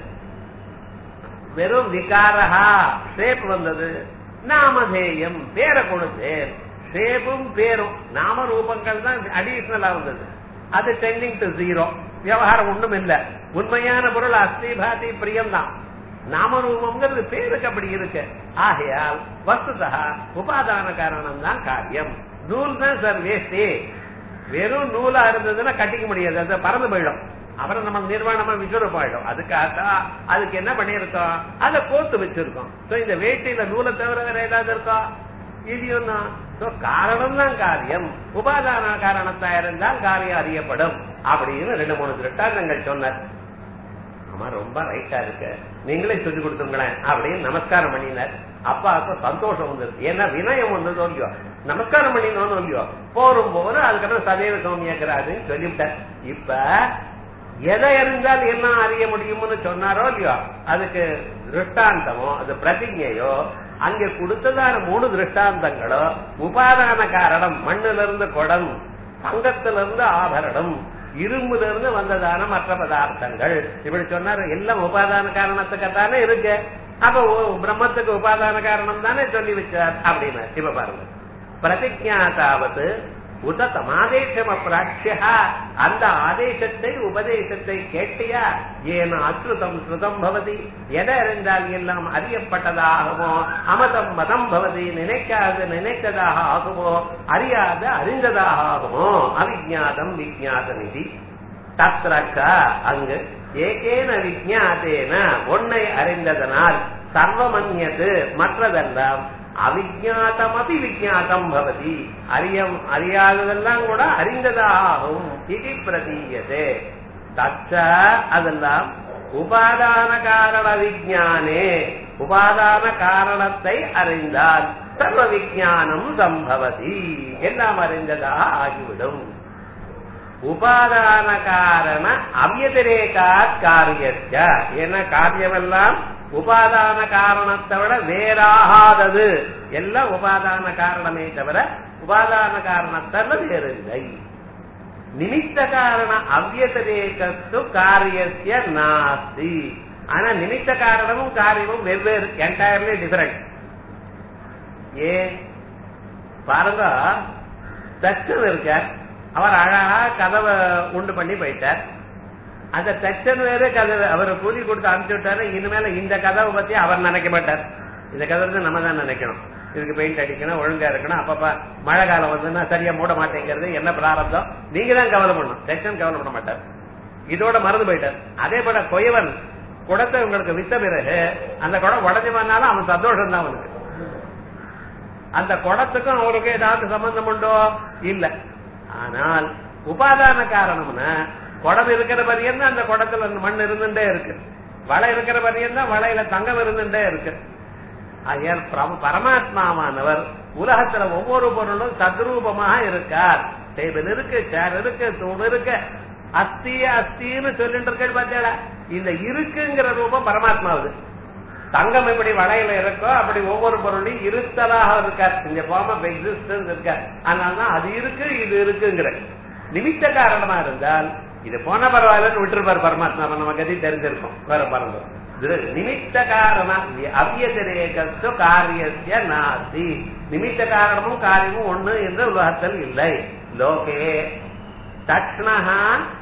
வெறும் விகாரஹா ஷேப் வந்தது நாமதேயம் பேரை கொடுத்தேன் ஷேப்பும் பேரும் நாம ரூபங்கள் தான் அடிஷனலா வந்தது அது டெண்டிங் டு ஜீரோ விவகாரம் ஒண்ணும் இல்ல உண்மையான பொருள் அஸ்தி பாதி பிரியம் தான் நாமரூபம்ங்கிறது பேருக்கு அப்படி இருக்கு ஆகையால் வஸ்துதா உபாதான காரணம் தான் காரியம் நூல் தான் சார் வேஸ்டே வெறும் நூலா இருந்ததுன்னா கட்டிக்க முடியாது அது பறந்து போயிடும் அப்புறம் நம்ம நிர்வாணமா விசுவரூபம் ஆயிடும் அதுக்காக அதுக்கு என்ன பண்ணிருக்கோம் அதை கோத்து வச்சிருக்கோம் இந்த வேட்டியில நூலை தவிர வேற ஏதாவது இருக்கா இதையும் காரணம் தான் காரியம் உபாதான காரணத்தா இருந்தால் காரியம் அறியப்படும் அப்படின்னு ரெண்டு மூணு திருட்டாங்கங்கள் சொன்னார் ஆமா ரொம்ப ரைட்டா இருக்கு நீங்களே சொல்லி கொடுத்துங்களேன் அப்படின்னு நமஸ்காரம் பண்ணினார் அப்பாவுக்கு சந்தோஷம் வந்தது ஏன்னா வினயம் வந்ததோ இல்லையோ நமஸ்காரம் பண்ணினோம் இல்லையோ போரும் போது அதுக்கப்புறம் சதேவ சௌமியங்கிறாருன்னு சொல்லிவிட்டார் இப்ப எதை அறிந்தால் என்ன அறிய முடியும்னு சொன்னாரோ இல்லையோ அதுக்கு திருஷ்டாந்தமோ அது பிரதிஜையோ அங்க கொடுத்ததான மூணு திருஷ்டாந்தங்களோ உபாதான காரணம் மண்ணில இருந்து குடம் தங்கத்துல இருந்து ஆபரணம் இரும்புல இருந்து வந்ததான மற்ற பதார்த்தங்கள் இப்படி சொன்னாரு எல்லாம் உபாதான காரணத்துக்குத்தானே இருக்கு அப்ப பிரம்மத்துக்கு உபாதான காரணம் தானே சொல்லி வச்சார் அப்படின்னு இப்ப பாருங்க பிரதிஜாத்தாவது உத தமாதேசம் அப்பிராட்சியா அந்த ஆதேசத்தை உபதேசத்தை கேட்டியா ஏன அஸ்ருதம் ஸ்ருதம் பவதி எதை அறிந்தால் எல்லாம் அறியப்பட்டதாகவோ அமதம் மதம் பவதி நினைக்காது நினைத்ததாக ஆகுமோ அறியாத அறிந்ததாக ஆகுமோ அவிஜாதம் விஜாத நிதி தத்ரக்க அங்கு ஏகேன விஜாதேன ஒன்னை அறிந்ததனால் சர்வமன்யது மற்றதெல்லாம் அவிஜாத்தமபி விஜாத்தம் பவதி அறியம் அறியாததெல்லாம் கூட அறிந்ததாகும் இது பிரதீயதே தச்ச அதெல்லாம் உபாதான காரண விஜானே உபாதான காரணத்தை அறிந்தால் சர்வ விஜானம் சம்பவதி எல்லாம் அறிந்ததாக ஆகிவிடும் உபாதான காரண அவ்யதிரேகா காரியச்ச என காரியமெல்லாம் உபாதான காரணத்தை விட வேறாகாதது எல்லாம் உபாதான காரணமே தவிர உபாதான காரணத்தால வேறு இல்லை நிமித்த காரண அவ்யதிரேகத்து காரியசிய நாஸ்தி ஆனா நிமித்த காரணமும் காரியமும் வெவ்வேறு என்டையர்லி டிஃபரெண்ட் ஏன் பாருங்க தச்சன் இருக்கார் அவர் அழகா கதவை உண்டு பண்ணி போயிட்டார் அந்த தச்சன் வேற கதவை அவர் கூலி கொடுத்து அனுப்பிச்சு விட்டாரு இனிமேல இந்த கதவை பத்தி அவர் நினைக்க மாட்டார் இந்த கதவை நம்ம தான் நினைக்கணும் இதுக்கு பெயிண்ட் அடிக்கணும் ஒழுங்கா இருக்கணும் அப்பப்ப மழை காலம் வந்துன்னா சரியா மூட மாட்டேங்கிறது என்ன பிராரப்தம் நீங்க தான் கவலை பண்ணணும் தச்சன் கவலை பண்ண மாட்டார் இதோட மறந்து போயிட்டார் அதே போல கொயவன் குடத்தை உங்களுக்கு வித்த பிறகு அந்த குடம் உடஞ்சு பண்ணாலும் அவன் சந்தோஷம் தான் அவனுக்கு அந்த குடத்துக்கும் அவருக்கு ஏதாவது சம்பந்தம் உண்டோ இல்ல ஆனால் உபாதான காரணம்னா குடம் இருக்கிற பரியந்த அந்த குடத்துல மண் இருந்துட்டே இருக்கு வலை இருக்கிற பரியந்த வலையில தங்கம் இருந்துட்டே இருக்கு ஆகையால் பிரம- பரமாத்மாவானவர் உலகத்துல ஒவ்வொரு பொருளும் சத்ரூபமாக இருக்கார் டேபிள் இருக்கு சேர் இருக்கு தூண் இருக்கு அஸ்தி அஸ்தின்னு சொல்லிட்டு இருக்கேன் பார்த்தேடா இந்த இருக்குங்கிற ரூபம் பரமாத்மாவுது தங்கம் எப்படி வளையல இருக்கோ அப்படி ஒவ்வொரு பொருளையும் இருத்தலாக இருக்கார் இந்த ஃபார்ம் ஆஃப் எக்ஸிஸ்டன்ஸ் இருக்கார் அதனாலதான் அது இருக்கு இது இருக்குங்கிற நிமித்த காரணமா இருந்தால் இது போன பரவாயில்லன்னு விட்டுருப்பார் பரமாத்மா அப்ப நம்ம கதி தெரிஞ்சிருக்கும் வேற பாருங்க இது நிமித்த காரண அவ்யதிரேகஸ்து காரியஸ்ய நாசி நிமித்த காரணமும் காரியமும் ஒண்ணு என்று உலகத்தில் இல்லை லோகே தக்ஷ்ணஹா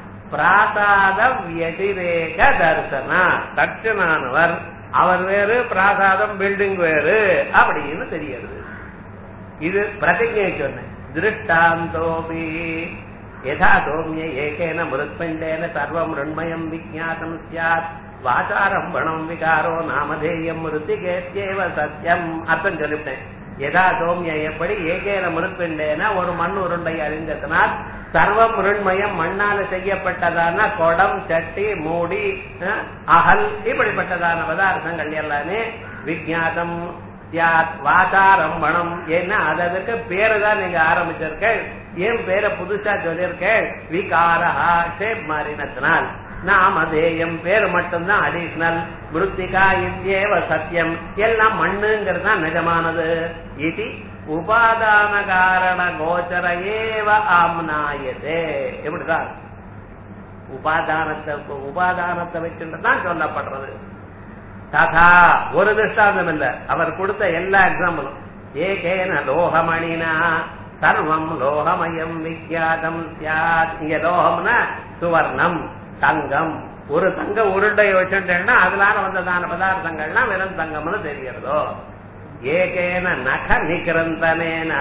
பிராசாத வியதிரேக தர்சனா தட்சணானவர் அவர் வேறு பிராசாதம் பில்டிங் வேறு அப்படின்னு தெரிகிறது இது பிரதிஜை சொன்னேன் திருஷ்டாந்தோபி யதா சோமிய ஏகேன மிருத்பண்டேன சர்வம் ருண்மயம் விஜாதம் சியாத் வாசாரம்பணம் விகாரோ நாமதேயம் மிருத்திகேத்யேவ சத்தியம் அர்த்தம் சொல்லிவிட்டேன் யதா சோமிய எப்படி ஏகேன மிருத்பண்டேன ஒரு மண் உருண்டை அறிந்ததனால் சர்வம் ருண்மயம் மண்ணால செய்யப்பட்டதான குடம் சட்டி மூடி அஹ், அகல் இப்படிப்பட்டதான பதார்த்தங்கள் எல்லாமே விஜாதம் தியாத் வாசாரம்பணம் ஏன்னா அது அதுக்கு பேரை தான் நீங்க ஆரம்பிச்சிருக்கேன் ஏன் பேரை புதுசா சொல்லியிருக்கேன் விகாரஹா ஷேப் மாறினத்தினால் நாமதேயம் பேர் மட்டும்தான் அடிஷனல் மிருத்திகா இத்தியேவ சத்தியம் எல்லாம் மண்ணுங்கிறது தான் நிஜமானது இது உபாதான காரண கோச்சர ஏவ ஆம்னாயதே எப்படிதான் உபாதானத்தை உபாதானத்தை வச்சுட்டு தான் சொல்லப்படுறது ததா ஒரு திருஷ்டாந்தம் இல்ல அவர் கொடுத்த எல்லா எக்ஸாம்பிளும் ஏகேன லோகமணினா சர்வம் லோகமயம் விக்யாதம் சியாத் இங்க லோகம்னா சுவர்ணம் தங்கம் ஒரு தங்க உருண்டை வச்சுட்டேன்னா அதனால வந்ததான பதார்த்தங்கள்லாம் வெறும் தங்கம்னு தெரியறதோ ஏகேன நக நிகிரந்தனேனா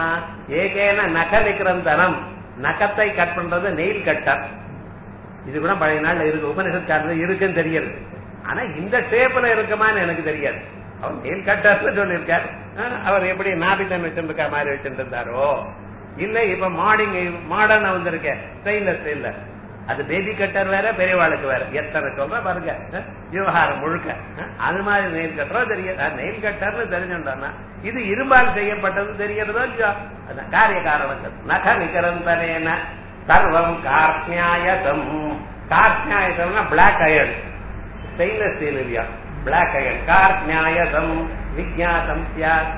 ஏகேன நக நிகிரந்தனம் நகத்தை கட் பண்றது நெயில் கட்டர் இது கூட பழைய நாள்ல இருக்கு உபனிஷத்காரது இருக்குன்னு தெரியுது ஆனா இந்த ஷேப்ல இருக்குமான்னு எனக்கு தெரியாது அவர் நெயில் கட்டர்னு சொல்லியிருக்கார் ஆஹ் அவர் எப்படி நாபிதன் வச்சிருக்க மாதிரி வச்சிட்டு இருந்தாரோ இல்ல இப்ப மாடிங் மாடர்ன் வந்திருக்க ஸ்டெயின்லெஸ் ஸ்டீல்ல அது பேபி கட்டர் வேற பெரியவாளுக்கு வேற எத்தனை சொல்ற பாருங்க அஹ், விவகாரம் முழுக்க அஹ், அது மாதிரி நெயில் கட்டரோ தெரியாது நெயில் கட்டர்னு தெரிஞ்சுட்டோம்னா இது இரும்பால் செய்யப்பட்டது தெரியறதோ இல்லையோ அதான் காரிய காரணம் நக நிகரந்தனேன சர்வம் கார்த்தியாயதம் கார்த்தியாயதம்னா பிளாக் அயர்ன் ஸ்டெயின்லெஸ் ஸ்டீல் இல்லையா பிளாக் அயர்ன் கார்த்தியாயதம் விஜாதம் சியாத்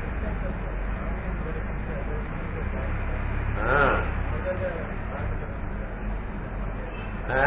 ஆ. ஆ?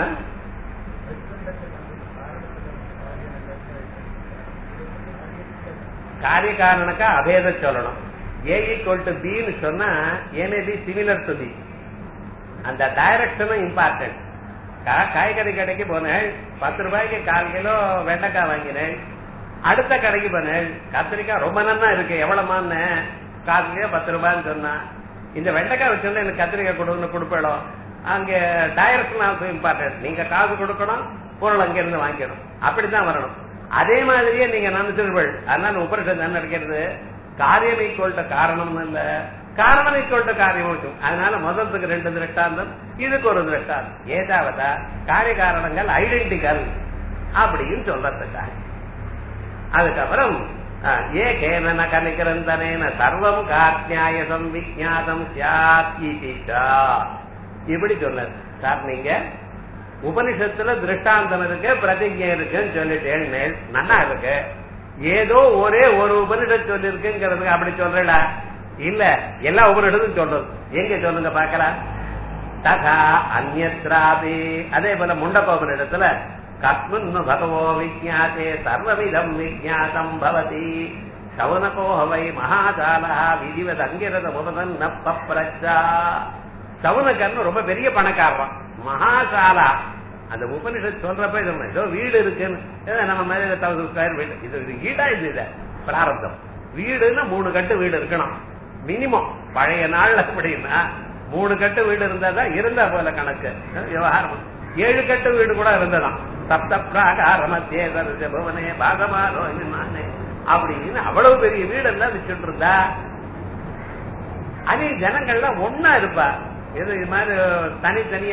காரிய காரணக்க அபேத சொல்லணும் ஏ ஈக்குவல் டு பின்னு சொன்னா ஏனேதி சிமிலர் டு பி அந்த டைரக்ஷனும் இம்பார்ட்டன்ட் காய்கறி கடைக்கு போனேன் பத்து ரூபாய்க்கு கால் கிலோ வெண்டைக்காய் வாங்கினேன் அடுத்த கடைக்கு போனேன் கத்திரிக்காய் ரொம்ப நல்லா இருக்கு எவ்வளவுமான்னு கால் கிலோ பத்து ரூபாய்ன்னு சொன்னா இந்த வெண்டைக்காய் வச்சிருந்தா எனக்கு கத்திரிக்காய் கொடுக்கணும் கொடுப்பிடும் அங்க டைரக்ஷன் ஆல்சோ இம்பார்ட்டன்ட் நீங்க காசு கொடுக்கணும் பொருள் அங்க இருந்து வாங்கிக்கணும் அப்படித்தான் வரணும் அதே மாதிரியே நீங்க நினைச்சிருப்பீள் அதனால உபரிஷத்து என்ன இருக்கிறது காரியம் ஈக்குவல் காரணம் இல்ல காரணம் ஈக்குவல் காரியம் இருக்கும் அதனால முதல்த்துக்கு ரெண்டு திருஷ்டாந்தம் இதுக்கு ஒரு திருஷ்டாந்தம் ஏதாவதா காரிய காரணங்கள் ஐடென்டிக்கல் அப்படின்னு சொல்றதுக்காக அதுக்கப்புறம் அஹ், ஏ கேன கலிகரந்தனேன சர்வம் கார்த்தியாயசம் விஜாதம் சியாத் இதிச்சா. இப்படி சொன்னார் சார் நீங்க உபனிஷத்துல திருஷ்டாந்தம் இருக்கு பிரதிஜை இருக்குன்னு சொல்லிட்டேன் மேல் நன்னா இருக்கு ஏதோ ஒரே ஒரு உபனிஷத் சொல்லிருக்குங்கிறதுக்கு அப்படி சொல்றடா இல்ல எல்லா உபனிஷத்தும் சொல்றது எங்க சொல்லுங்க பாக்கலாம் ததா அந்நத்ராபி அதே போல முண்டகோபனிடத்துல கஸ்மின் பகவோ விஜாத்தே சர்வவிதம் விஜாதம் பவதி சவுனகோஹ வை மகாசாலா விதிவத் அங்கிரத முபதன் நப்பப்ரச்சா சவுனகர்னு ரொம்ப பெரிய பணக்காரன் மகாசாலா அந்த உபனிஷத் சொல்றப்ப இது ஒண்ணு, ஏதோ வீடு இருக்குன்னு ஏதோ நம்ம மேல தௌசண்ட் ஸ்கொயர் வீடு இது இது வீடா இது இது பிராரப்தம் வீடுன்னா மூணு கட்டு வீடு இருக்கணும் மினிமம் பழைய நாள்ல அப்படின்னா மூணு கட்டு வீடு இருந்தாதான் இருந்தா போல கணக்கு அஹ் விவகாரம் ஏழு கட்டு வீடு கூட இருந்ததாம் சப்த பிராகாரமத்தே புவனே பாகமாலோ நானே அப்படின்னு அவ்வளவு பெரிய வீடெல்லாம் வச்சுட்டு இருந்தா அதே ஜனங்கள்லாம் ஒன்னா இருப்பா இது இது மாதிரி தனித்தனியா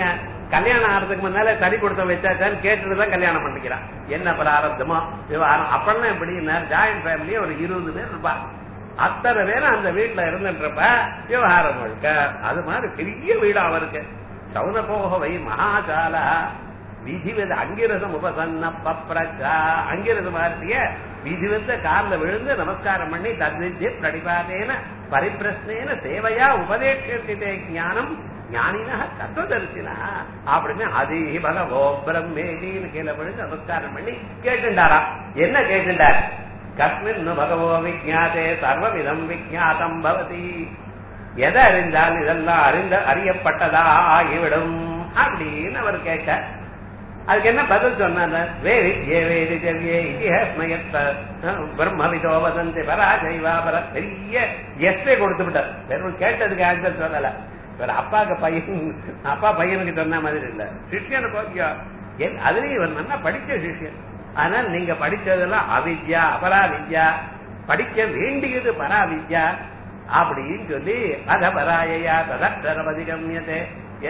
கல்யாணம் ஆறதுக்கு முன்னால தறி கொடுத்த வச்சாச்சான்னு கேட்டுட்டு தான் கல்யாணம் பண்ணிக்கிறான் என்ன பிராரப்தமோ விவகாரம் அப்பெல்லாம் எப்படின்னா ஜாயிண்ட் ஃபேமிலி ஒரு இருபது பேர் இருப்பா அத்தனை பேரும் அந்த வீட்டுல இருந்துன்றப்ப விவகாரம் முழுக்க அது மாதிரி பெரிய வீடு அவருக்கு சவுன போகவை மகாசால விதிவத அங்கிரசம் உபசன்ன பப்ரச்சா அங்கிரசம் மாற்றிய விதிவத்த காலில் விழுந்து நமஸ்காரம் பண்ணி தத்வித்ய பிரடிபாதேன பரிப்பிரஸ்னேன சேவையா உபதேட்சத்திலே ஞானம் ஞானினா தத்துவதரிசினா அப்படின்னு அதே பகவோ பிரம்மேதின்னு கீழே விழுந்து நமஸ்காரம் பண்ணி கேட்டுண்டாரா என்ன கேட்டுண்டார் கஸ்மின் பகவோ விஜாதே சர்வவிதம் விஜாதம் பவதி எதை அறிந்தால் இதெல்லாம் அறிந்த அறியப்பட்டதா ஆகிவிடும் அப்படின்னு அவர் கேட்க அதுக்கு என்ன பதில் சொன்னார் வே வித்யே வேதி திவ்யே இதிஹஸ்மயத்த பிரம்மவிதோ வதந்தி பராஜைவா பர பெரிய எஸ்ஸே கொடுத்து விட்டார் வெறும் கேட்டதுக்கு ஆன்சர் சொல்லல வேற அப்பாக்கு பையன் அப்பா பையனுக்கு சொன்ன மாதிரி இல்ல சிஷ்யனுக்கு ஓகே என் அதுலயும் இவர் நல்லா படிச்ச சிஷ்யன் ஆனால் நீங்க படிச்சதெல்லாம் அவித்யா அபராவித்யா படிக்க வேண்டியது பராவித்யா அப்படின்னு சொல்லி அதபராயா ததரபதிகமியதே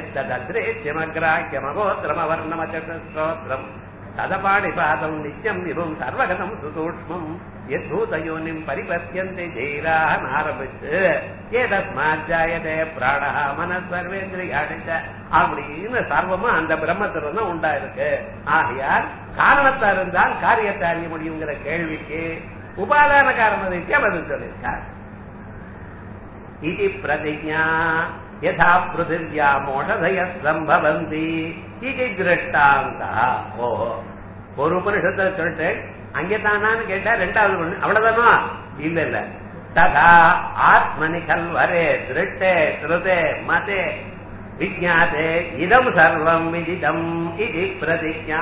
எத்ததத்ரேத்யமக்ராஹ்யமகோத்திரமவர்ணமச்சோத்திரம் ததபாணிபாதம் நித்யம் விபும் சர்வகதம் சுசூக்மம் யத்பூதயோனிம் பரிபத்தியந்தை ஜெயிரான் ஆரம்பிச்சு ஏதஸ்மாஜாயதே பிராணா மனசர்வேந்திரியாடிச்ச அப்படின்னு சர்வமா அந்த பிரம்மத்துல தான் உண்டா இருக்கு ஆகையால் காரணத்தா இருந்தால் காரியத்தை அறிய முடியுங்கிற கேள்விக்கு உபாதான காரணத்தை பதில் சொல்லியிருக்கார் இது பிரதிஜா யதா பிருத்திவியா மோஷதய சம்பவந்தி இது திருஷ்டாந்தா ஓஹோ ஒரு உபனிஷத்தை சொல்லிட்டு அங்கே தானான்னு கேட்டா ரெண்டாவது ஒண்ணு அவ்வளவுதானா இல்ல இல்ல ததா ஆத்மனி கல்வரே திருட்டே ஸ்ருதே மதே விஜாதே இதம் சர்வம் விதிதம் இது பிரதிஜா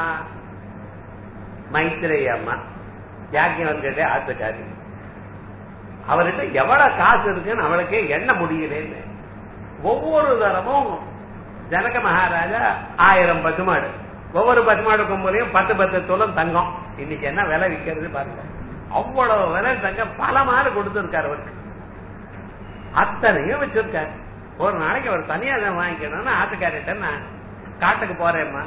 மைத்திரேய அம்மா யாக்கியவர்கிட்ட ஆத்துக்காரி அவர்கிட்ட எவ்வளவு காசு இருக்குன்னு அவளுக்கே எண்ண முடியலன்னு ஒவ்வொரு தரமும் ஜனக மகாராஜா ஆயிரம் பசுமாடு ஒவ்வொரு பசுமாடுக்கும் போலையும் பத்து பத்து துளம் தங்கம் இன்னைக்கு என்ன விலை விற்கிறது பாருங்க அவ்வளவு விலை தங்கம் பல மாடு கொடுத்திருக்காரு அவருக்கு அத்தனையும் வச்சிருக்காரு ஒரு நாளைக்கு அவர் தனியா தான் வாங்கிக்கணும்னு ஆட்டுக்காரிட்ட நான் காட்டுக்கு போறேம்மா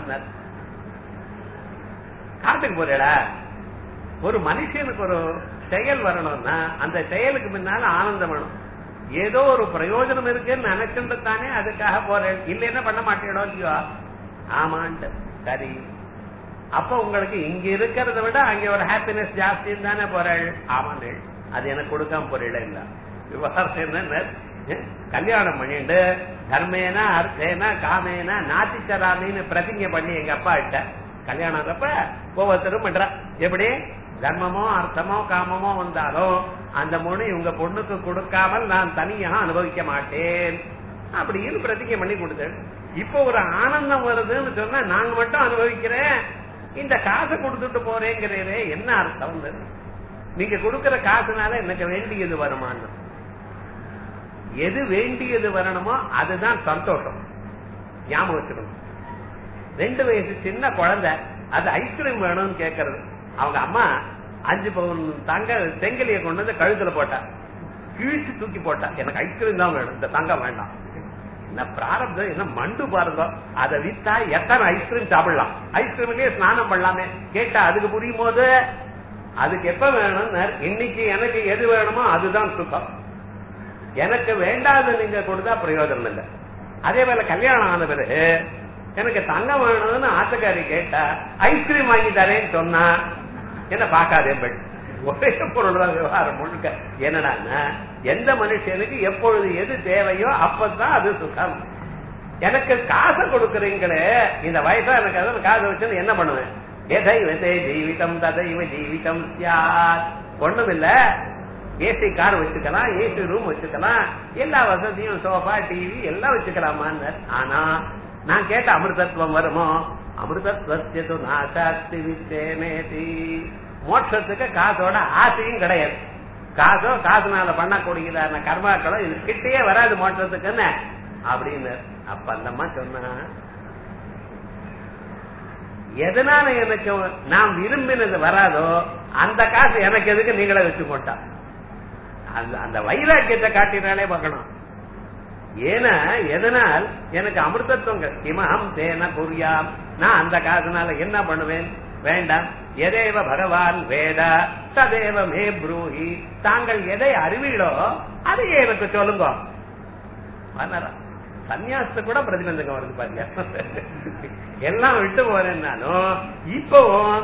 காட்டுக்கு போறேடா ஒரு மனுஷனுக்கு ஒரு செயல் வரணும்னா அந்த செயலுக்கு முன்னால ஆனந்தம் வேணும் ஏதோ ஒரு பிரயோஜனம் இருக்குன்னு நினைச்சுட்டு தானே அதுக்காக போறேன் இல்லைன்னா பண்ண மாட்டேடோ இல்லையோ ஆமாண்டு சரி அப்ப உங்களுக்கு இங்க இருக்கிறத விட அங்க ஒரு ஹாப்பினஸ் ஜாஸ்தின்னு தானே போறாள் ஆமாண்டு அது எனக்கு கொடுக்காம போறீங்களா இல்ல விவகாரம் என்ன கல்யாணம் பண்ணிட்டு தர்மேனா அர்த்தேனா காமேனா நாத்திச்சராமின்னு பிரதிங்க பண்ணி எங்க அப்பா கிட்ட கல்யாணம் அப்ப ஒவ்வொருத்தரும் பண்றா எப்படி தர்மமோ அர்த்தமோ காமமோ வந்தாலும் அந்த மூணு இவங்க பொண்ணுக்கு கொடுக்காமல் நான் தனியாக அனுபவிக்க மாட்டேன் அப்படின்னு பிரதிஜை பண்ணி கொடுத்தேன் இப்போ ஒரு ஆனந்தம் வருதுன்னு சொன்னா நாங்க மட்டும் அனுபவிக்கிறேன் இந்த காசை கொடுத்துட்டு போறேங்கிறீரே என்ன அர்த்தம் நீங்க கொடுக்கிற காசுனால எனக்கு வேண்டியது வருமானம் எது வேண்டியது வரணுமோ அதுதான் சந்தோஷம் ஞாபகம் வச்சுக்கணும் ரெண்டு வயசு சின்ன குழந்தை அது ஐஸ்கிரீம் வேணும்னு கேக்குறது அவங்க அம்மா அஞ்சு பவுன் தங்க செங்கலியை கொண்டு வந்து கழுத்துல போட்டா கீழ்ச்சி தூக்கி போட்டா எனக்கு ஐஸ்கிரீம் தான் வேணும் இந்த தங்கம் வேண்டாம் என்ன பிராரப்தம் என்ன மண்டு பாருங்க அதை வித்தா எத்தனை ஐஸ்கிரீம் சாப்பிடலாம் ஐஸ்கிரீம்லயே ஸ்நானம் பண்ணலாமே கேட்டா அதுக்கு புரியும் போது அதுக்கு எப்ப வேணும் இன்னைக்கு எனக்கு எது வேணுமோ அதுதான் சுகம் எனக்கு வேண்டாத நீங்க கொடுத்தா பிரயோஜனம் இல்லை அதே போல கல்யாணம் ஆன பிறகு எனக்கு தங்கம் வேணும்னு ஆசைக்காரி கேட்டா ஐஸ்கிரீம் வாங்கி தரேன்னு சொன்னா என்ன பாக்காதே பட் ஒரே பொருள் தான் விவகாரம் முழுக்க என்னடான்னா எந்த மனுஷனுக்கு எப்பொழுது எது தேவையோ அப்பதான் அது சுகம் எனக்கு காசை கொடுக்கறீங்களே இந்த வயசா எனக்கு அதாவது காசை வச்சு என்ன பண்ணுவேன் எதை விதை ஜீவிதம் ததைவ ஜீவிதம் சியாத் ஒண்ணும் இல்ல ஏசி கார் வச்சுக்கலாம் ஏசி ரூம் வச்சுக்கலாம் எல்லா வசதியும் சோஃபா டிவி எல்லாம் வச்சுக்கலாமான்னு ஆனா நான் கேட்ட அமிர்தத்துவம் வருமோ அமிர்தத்வத்து நாசாஸ்தி வித்தேனேதி மோட்சத்துக்கு காசோட ஆசையும் கிடையாது காசோ காசுனால பண்ணக்கூடியதான கர்மாக்களோ இது கிட்டே வராது மோட்சத்துக்குன்னு அப்படின்னு அப்ப அந்தம்மா சொன்னா எதனால எனக்கு நாம் விரும்பினது வராதோ அந்த காசு எனக்கு எதுக்கு நீங்களே வச்சு போட்டா அந்த அந்த வைராக்கியத்தை காட்டினாலே பார்க்கணும் ஏன்னா எதனால் எனக்கு அமிர்தத்துவம் கிடை- கிமஹம் தேன புரியாம் நான் அந்த காசுனால என்ன பண்ணுவேன் வேண்டாம் எதேவ பகவான் வேத ததேவ மே ப்ரூஹி தாங்கள் எதை அறிவீளோ அதையே எனக்கு சொல்லுங்க வரலாம். சந்நியாசத்தை கூட பிரதிபந்தகம் வருது பாருங்க எல்லாம் விட்டு போறேன்னாலும் இப்பவும்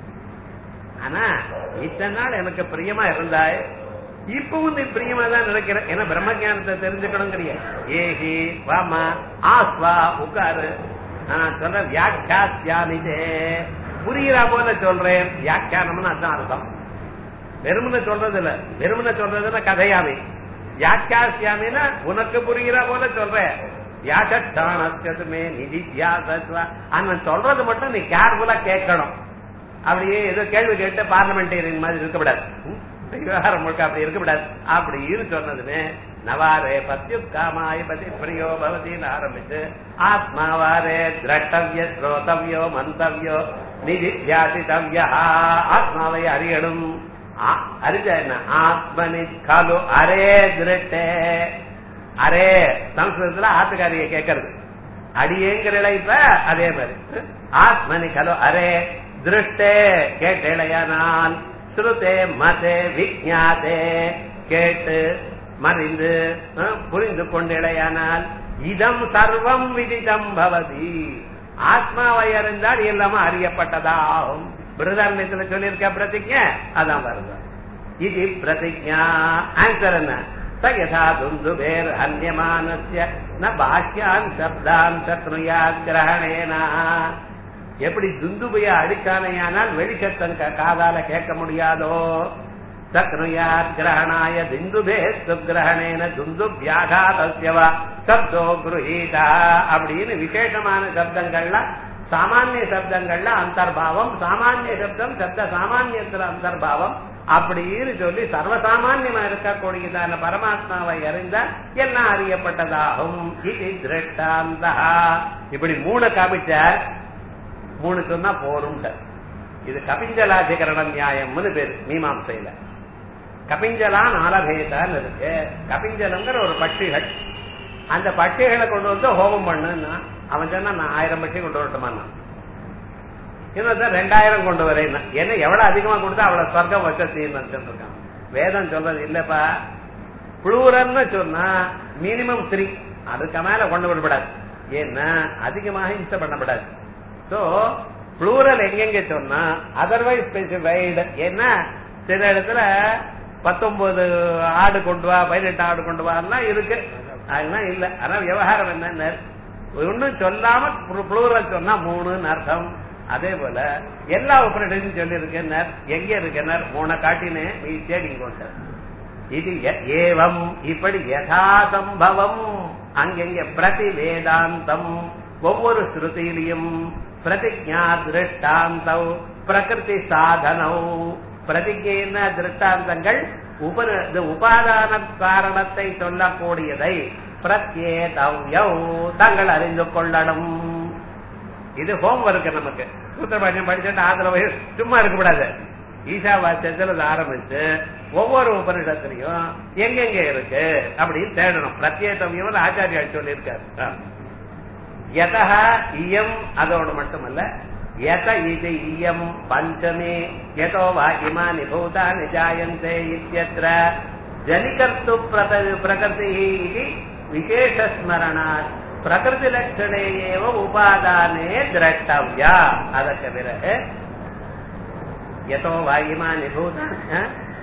ஆனா இத்தனை நாள் எனக்கு பிரியமா இருந்தாய் இப்பவும் நீ பிரியமா தான் நினைக்கிற ஏன்னா பிரம்ம தெரிஞ்சுக்கணுங்கிறிய ஏஹி வாமா ஆஸ்வா உட்காரு நான் சொல்ற வியாக்கியாசியாமிதே புரியுறா போல சொல்றேன் வியாக்கியானம்னு அதான் அர்த்தம் வெறுமனை சொல்றது இல்ல வெறுமனை சொல்றதுன்னா கதையாமி வியாக்கியாசியாமின்னா உனக்கு புரிகிற போல சொல்றேன் வியாக்கத்தானமே நிதித்தியாசத்வா அவன் சொல்றது மட்டும் நீ கேர்ஃபுல்லா கேட்கணும் அப்படியே ஏதோ கேள்வி கேட்டு பார்லமெண்டேரியன் மாதிரி இருக்கக்கூடாது ம்? விவகாரம் முழுக்க அப்படி இருக்கக்கூடாது அப்படின்னு சொன்னதுமே நவாரே பத்யுக்காமாய பதி பிரியோ பவதின்னு ஆரம்பிச்சு ஆத்மாவாரே திரட்டவிய ஸ்ரோதவியோ மந்தவியோ நிதித்தியாசித்தவியா ஆத்மாவை அறியணும் ஆ- அறிஞ்சா என்ன ஆத்மனி காலு அரே திருட்டே அரே சம்ஸ்கிருதத்துல ஆத்துக்காரிய கேட்கறது அடியேங்கிற இப்ப அதே மாதிரி ஆத்மனி கலோ அரே திருஷ்டே கேட்டேளையானால் ஸ்ருதே மதே விஜாதே கேட்டு மறிந்து அஹ், புரிந்து கொண்டேளையானால் இதம் சர்வம் விதிதம் பவதி ஆத்மாவை அறிந்தால் எல்லாமே அறியப்பட்டதாகும் பிரதாரணத்துல சொல்லியிருக்க பிரதிஜை அதான் வருது இது பிரதிஜா ஆன்சர் என்ன ச யதா துந்துபேர் அந்யமானஸ்ய ந பாஷ்யான் சப்தான் சத்ருயாத் கிரகணேனா எப்படி துந்துபைய அடிக்கானையானால் வெளிச்சத்தன் க- காதால கேட்க முடியாதோ சத்ருயாத் கிரகணாய திந்துபே சுக்கிரகணேன துந்து வியாகாதஸ்யவா சப்தோ குருஹீதா அப்படின்னு விசேஷமான சப்தங்கள்லாம் சாமானிய சப்தங்கள்ல அந்தர்பாவம் சாமானிய சப்தம் சப்த சாமானியத்துல அந்தர்பாவம் அப்படின்னு சொல்லி சர்வசாமான்யமா இருக்கக்கூடியதான பரமாத்மாவை அறிந்த எல்லாம் அறியப்பட்டதாகும் இது திருஷ்டாந்தா இப்படி மூணு காமிச்சார் மூணு சொன்னா போரும் இது கபிஞ்சலாதிகரண நியாயம்னு பேரு மீமாம்சையில கபிஞ்சலா நாலபேதான்னு இருக்கு கபிஞ்சலங்கிற ஒரு பட்சிகள் அந்த பட்சிகளை கொண்டு வந்து ஹோமம் பண்ணுன்னா அவன் சொன்னா நான் ஆயிரம் பட்சி கொண்டு வரட்டுமா இன்னொருத்தன் ரெண்டாயிரம் கொண்டு வரேன் என்ன எவ்வளவு அதிகமா கொடுத்தா அவ்வளவு சொர்க்கம் வசதின்னு சொல்லிருக்கான் வேதம் சொல்றது இல்லப்பா புளூரல்னு சொன்னா மினிமம் த்ரீ அதுக்கு மேல கொண்டு வரப்படாது ஏன்னா அதிகமாக இம்சை பண்ணப்படாது சோ புளூரல் எங்கெங்க சொன்னா அதர்வைஸ் ஸ்பெசிஃபைடு ஏன்னா சில இடத்துல பத்தொன்பது ஆடு கொண்டு வா பதினெட்டு ஆடு கொண்டு வான்னா இருக்கு அதெல்லாம் இல்ல ஆனா விவகாரம் என்ன ஒன்னும் சொல்லாம புளூரல் சொன்னா மூணுன்னு அர்த்தம் அதே போல எல்லா உபரிடையும் சொல்லி இருக்கேன் எங்க இருக்கேன் மூணை காட்டினேன் நீ தேடி கொண்ட இது ய- ஏவம் இப்படி யதா சம்பவம் அங்கெங்க பிரதி வேதாந்தம் ஒவ்வொரு ஸ்ருதியிலையும் பிரதிஜா திருஷ்டாந்தம் பிரகிருதி சாதனம் பிரதிஜைன திருஷ்டாந்தங்கள் உப இது உபாதான காரணத்தை சொல்லக்கூடியதை பிரத்யேதவ்யௌ தங்கள் அறிந்து கொள்ளணும் இது ஹோம்ஒர்க் நமக்கு சூத்திரபாட்டியம் படிச்சுட்டு ஆதரவு போய் சும்மா இருக்கக்கூடாது ஈஷா வாசியத்தில் அதை ஆரம்பிச்சு ஒவ்வொரு உபனிஷத்துலையும் எங்கெங்க இருக்கு அப்படின்னு தேடணும் பிரத்யேகவியம் ஆச்சாரியா சொல்லியிருக்காரு ஆ. யதா இயம் அதோடு மட்டுமல்ல யத இது இயம் பஞ்சமே யதோ வா இமானி பூதானி ஜாயந்தே இத்தியத்ர ஜனிகர்த்து பிரத- பிரகிருதி இது விசேஷஸ்மரணாத் பிரகிருதி லட்சணே ஏவ உபாதானே திரட்டவ்யா அதற்கு பிறகு யதோ வா இமானி பூதானி ஆ?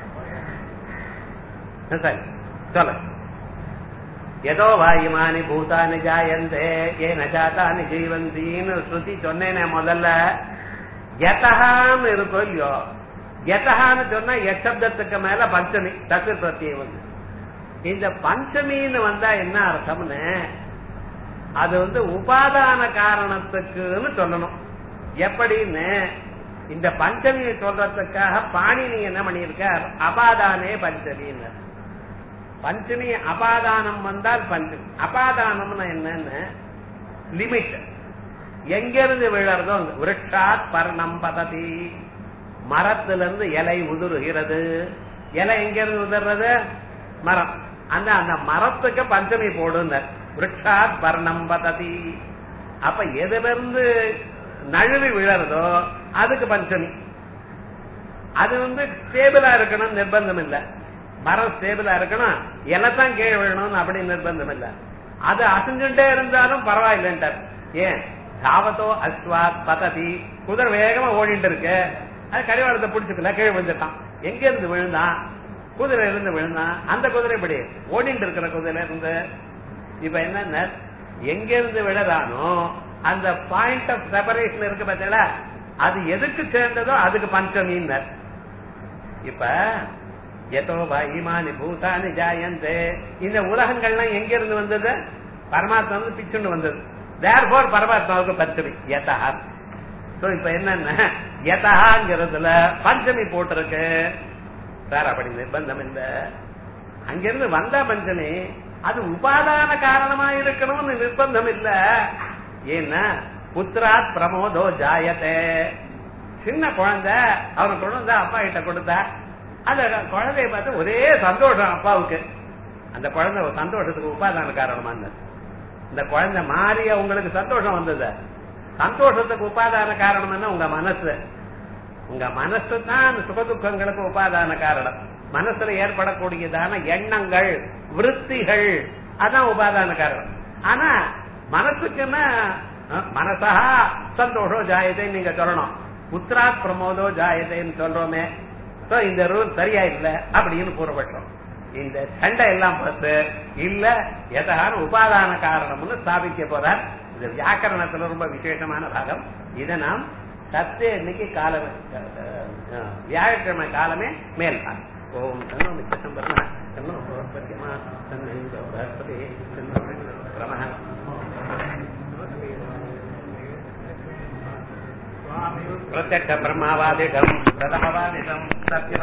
சரி சொல்ல எதோ வாயுமானி பூதானி ஜாயந்தே ஏன ஜாத்தானி ஜீவந்தின்னு ஸ்ருதி சொன்னேனே முதல்ல யதகான்னு இருக்கும் இல்லையோ யதகான்னு சொன்னா எச்சப்தத்துக்கு மேல பஞ்சமி தக்கு பிரத்தியம் வந்து இந்த பஞ்சமின்னு வந்தா என்ன அர்த்தம்னு அது வந்து உபாதான காரணத்துக்குன்னு சொல்லணும் எப்படின்னு இந்த பஞ்சமியை சொல்றதுக்காக பாணினி என்ன பண்ணியிருக்கார் அபாதானே பஞ்சமின்னு பஞ்சமி அபாதானம் வந்தால் பஞ்சமி அபாதானம்னா என்னன்னு லிமிட் எங்க இருந்து விழறதோ அங்க. விருட்சாத் பர்ணம் பததி மரத்திலிருந்து இலை உதிருகிறது இலை எங்க இருந்து உதிர்றது மரம் அந்த அந்த மரத்துக்கு பஞ்சமி போடுங்க விரக்ஷாத் பர்ணம் பததி அப்ப எதுல இருந்து நழுவி விழறதோ அதுக்கு பஞ்சமி அது வந்து ஸ்டேபிளா இருக்கணும் நிர்பந்தம் இல்ல மரம் ஸ்டேபிளா இருக்கணும் இலைத்தான் கீழே விழணும்னு அப்படி நிர்பந்தம் இல்ல அது அசைஞ்சுட்டே இருந்தாலும் பரவாயில்லைன்றார் ஏன் தாவத்தோ அஸ்வாத் பததி குதிரை வேகமா ஓடிட்டு இருக்கு அது கடிவாளத்தை பிடிச்சுக்கல கீழே விழுந்துட்டான் எங்க இருந்து விழுந்தான் குதிரையில இருந்து விழுந்தான் அந்த குதிரை இப்படி ஓடிட்டு இருக்கிற குதிரையில இருந்து இப்ப என்ன எங்க இருந்து விழறானோ அந்த பாயிண்ட் ஆஃப் செப்பரேஷன் இருக்கு பார்த்தீங்களா அது எதுக்கு சேர்ந்ததோ அதுக்கு பஞ்சமின்னர் இப்ப எதோ இமானி பூதானி ஜாயந்தே இந்த உலகங்கள்லாம் எங்க இருந்து வந்தது பரமாத்மா வந்து பிச்சுண்டு வந்தது தேர் போர் பரமாத்மாவுக்கு பஞ்சமி யதா சோ இப்ப என்னன்னா யதாங்கிறதுல பஞ்சமி போட்டிருக்கு சார் அப்படி நிர்பந்தம் இல்ல அங்கிருந்து வந்த பஞ்சமி அது உபாதான காரணமா இருக்கணும்னு நிர்பந்தம் இல்ல ஏன்னா புத்திராத் பிரமோதோ ஜாயத்தே சின்ன குழந்தை அவனை கொண்டு வந்தா அப்பா கிட்ட கொடுத்தா அந்த குழந்தைய பார்த்து ஒரே சந்தோஷம் அப்பாவுக்கு அந்த குழந்தை சந்தோஷத்துக்கு உபாதான காரணமா இருந்தது இந்த குழந்தை மாறி உங்களுக்கு சந்தோஷம் வந்தது சந்தோஷத்துக்கு உபாதான காரணம் என்ன உங்க மனசு உங்க மனசு தான் சுகதுக்கங்களுக்கு உபாதான காரணம் மனசுல ஏற்படக்கூடியதான எண்ணங்கள் விருத்திகள் அதான் உபாதான காரணம் ஆனா மனசுக்குன்னா மனசா சந்தோஷம் ஜாயதேன்னு நீங்க சொல்லணும் புத்திராத் பிரமோதோ ஜாயதேன்னு சொல்றோமே சோ இந்த ரூல் சரியா இல்ல அப்படின்னு கூறப்பட்டோம் இந்த சண்டை எல்லாம் பார்த்து இல்ல எதான உபாதான காரணம்னு ஸ்தாபிக்க போறார் இது வியாக்கரணத்துல ரொம்ப விசேஷமான பாகம் இதை நாம் சத்து இன்னைக்கு காலம் வியாழக்கிழமை காலமே மேல் பாகம் ஓம் தன்னோ மிச்சம் பரம தன்னோ பரியமா தன்னை பரஸ்பதி தன்னோ ரமஹ प्रत्यक्ष ब्रह्मावादिकम् प्रथमवादिकम् सत्य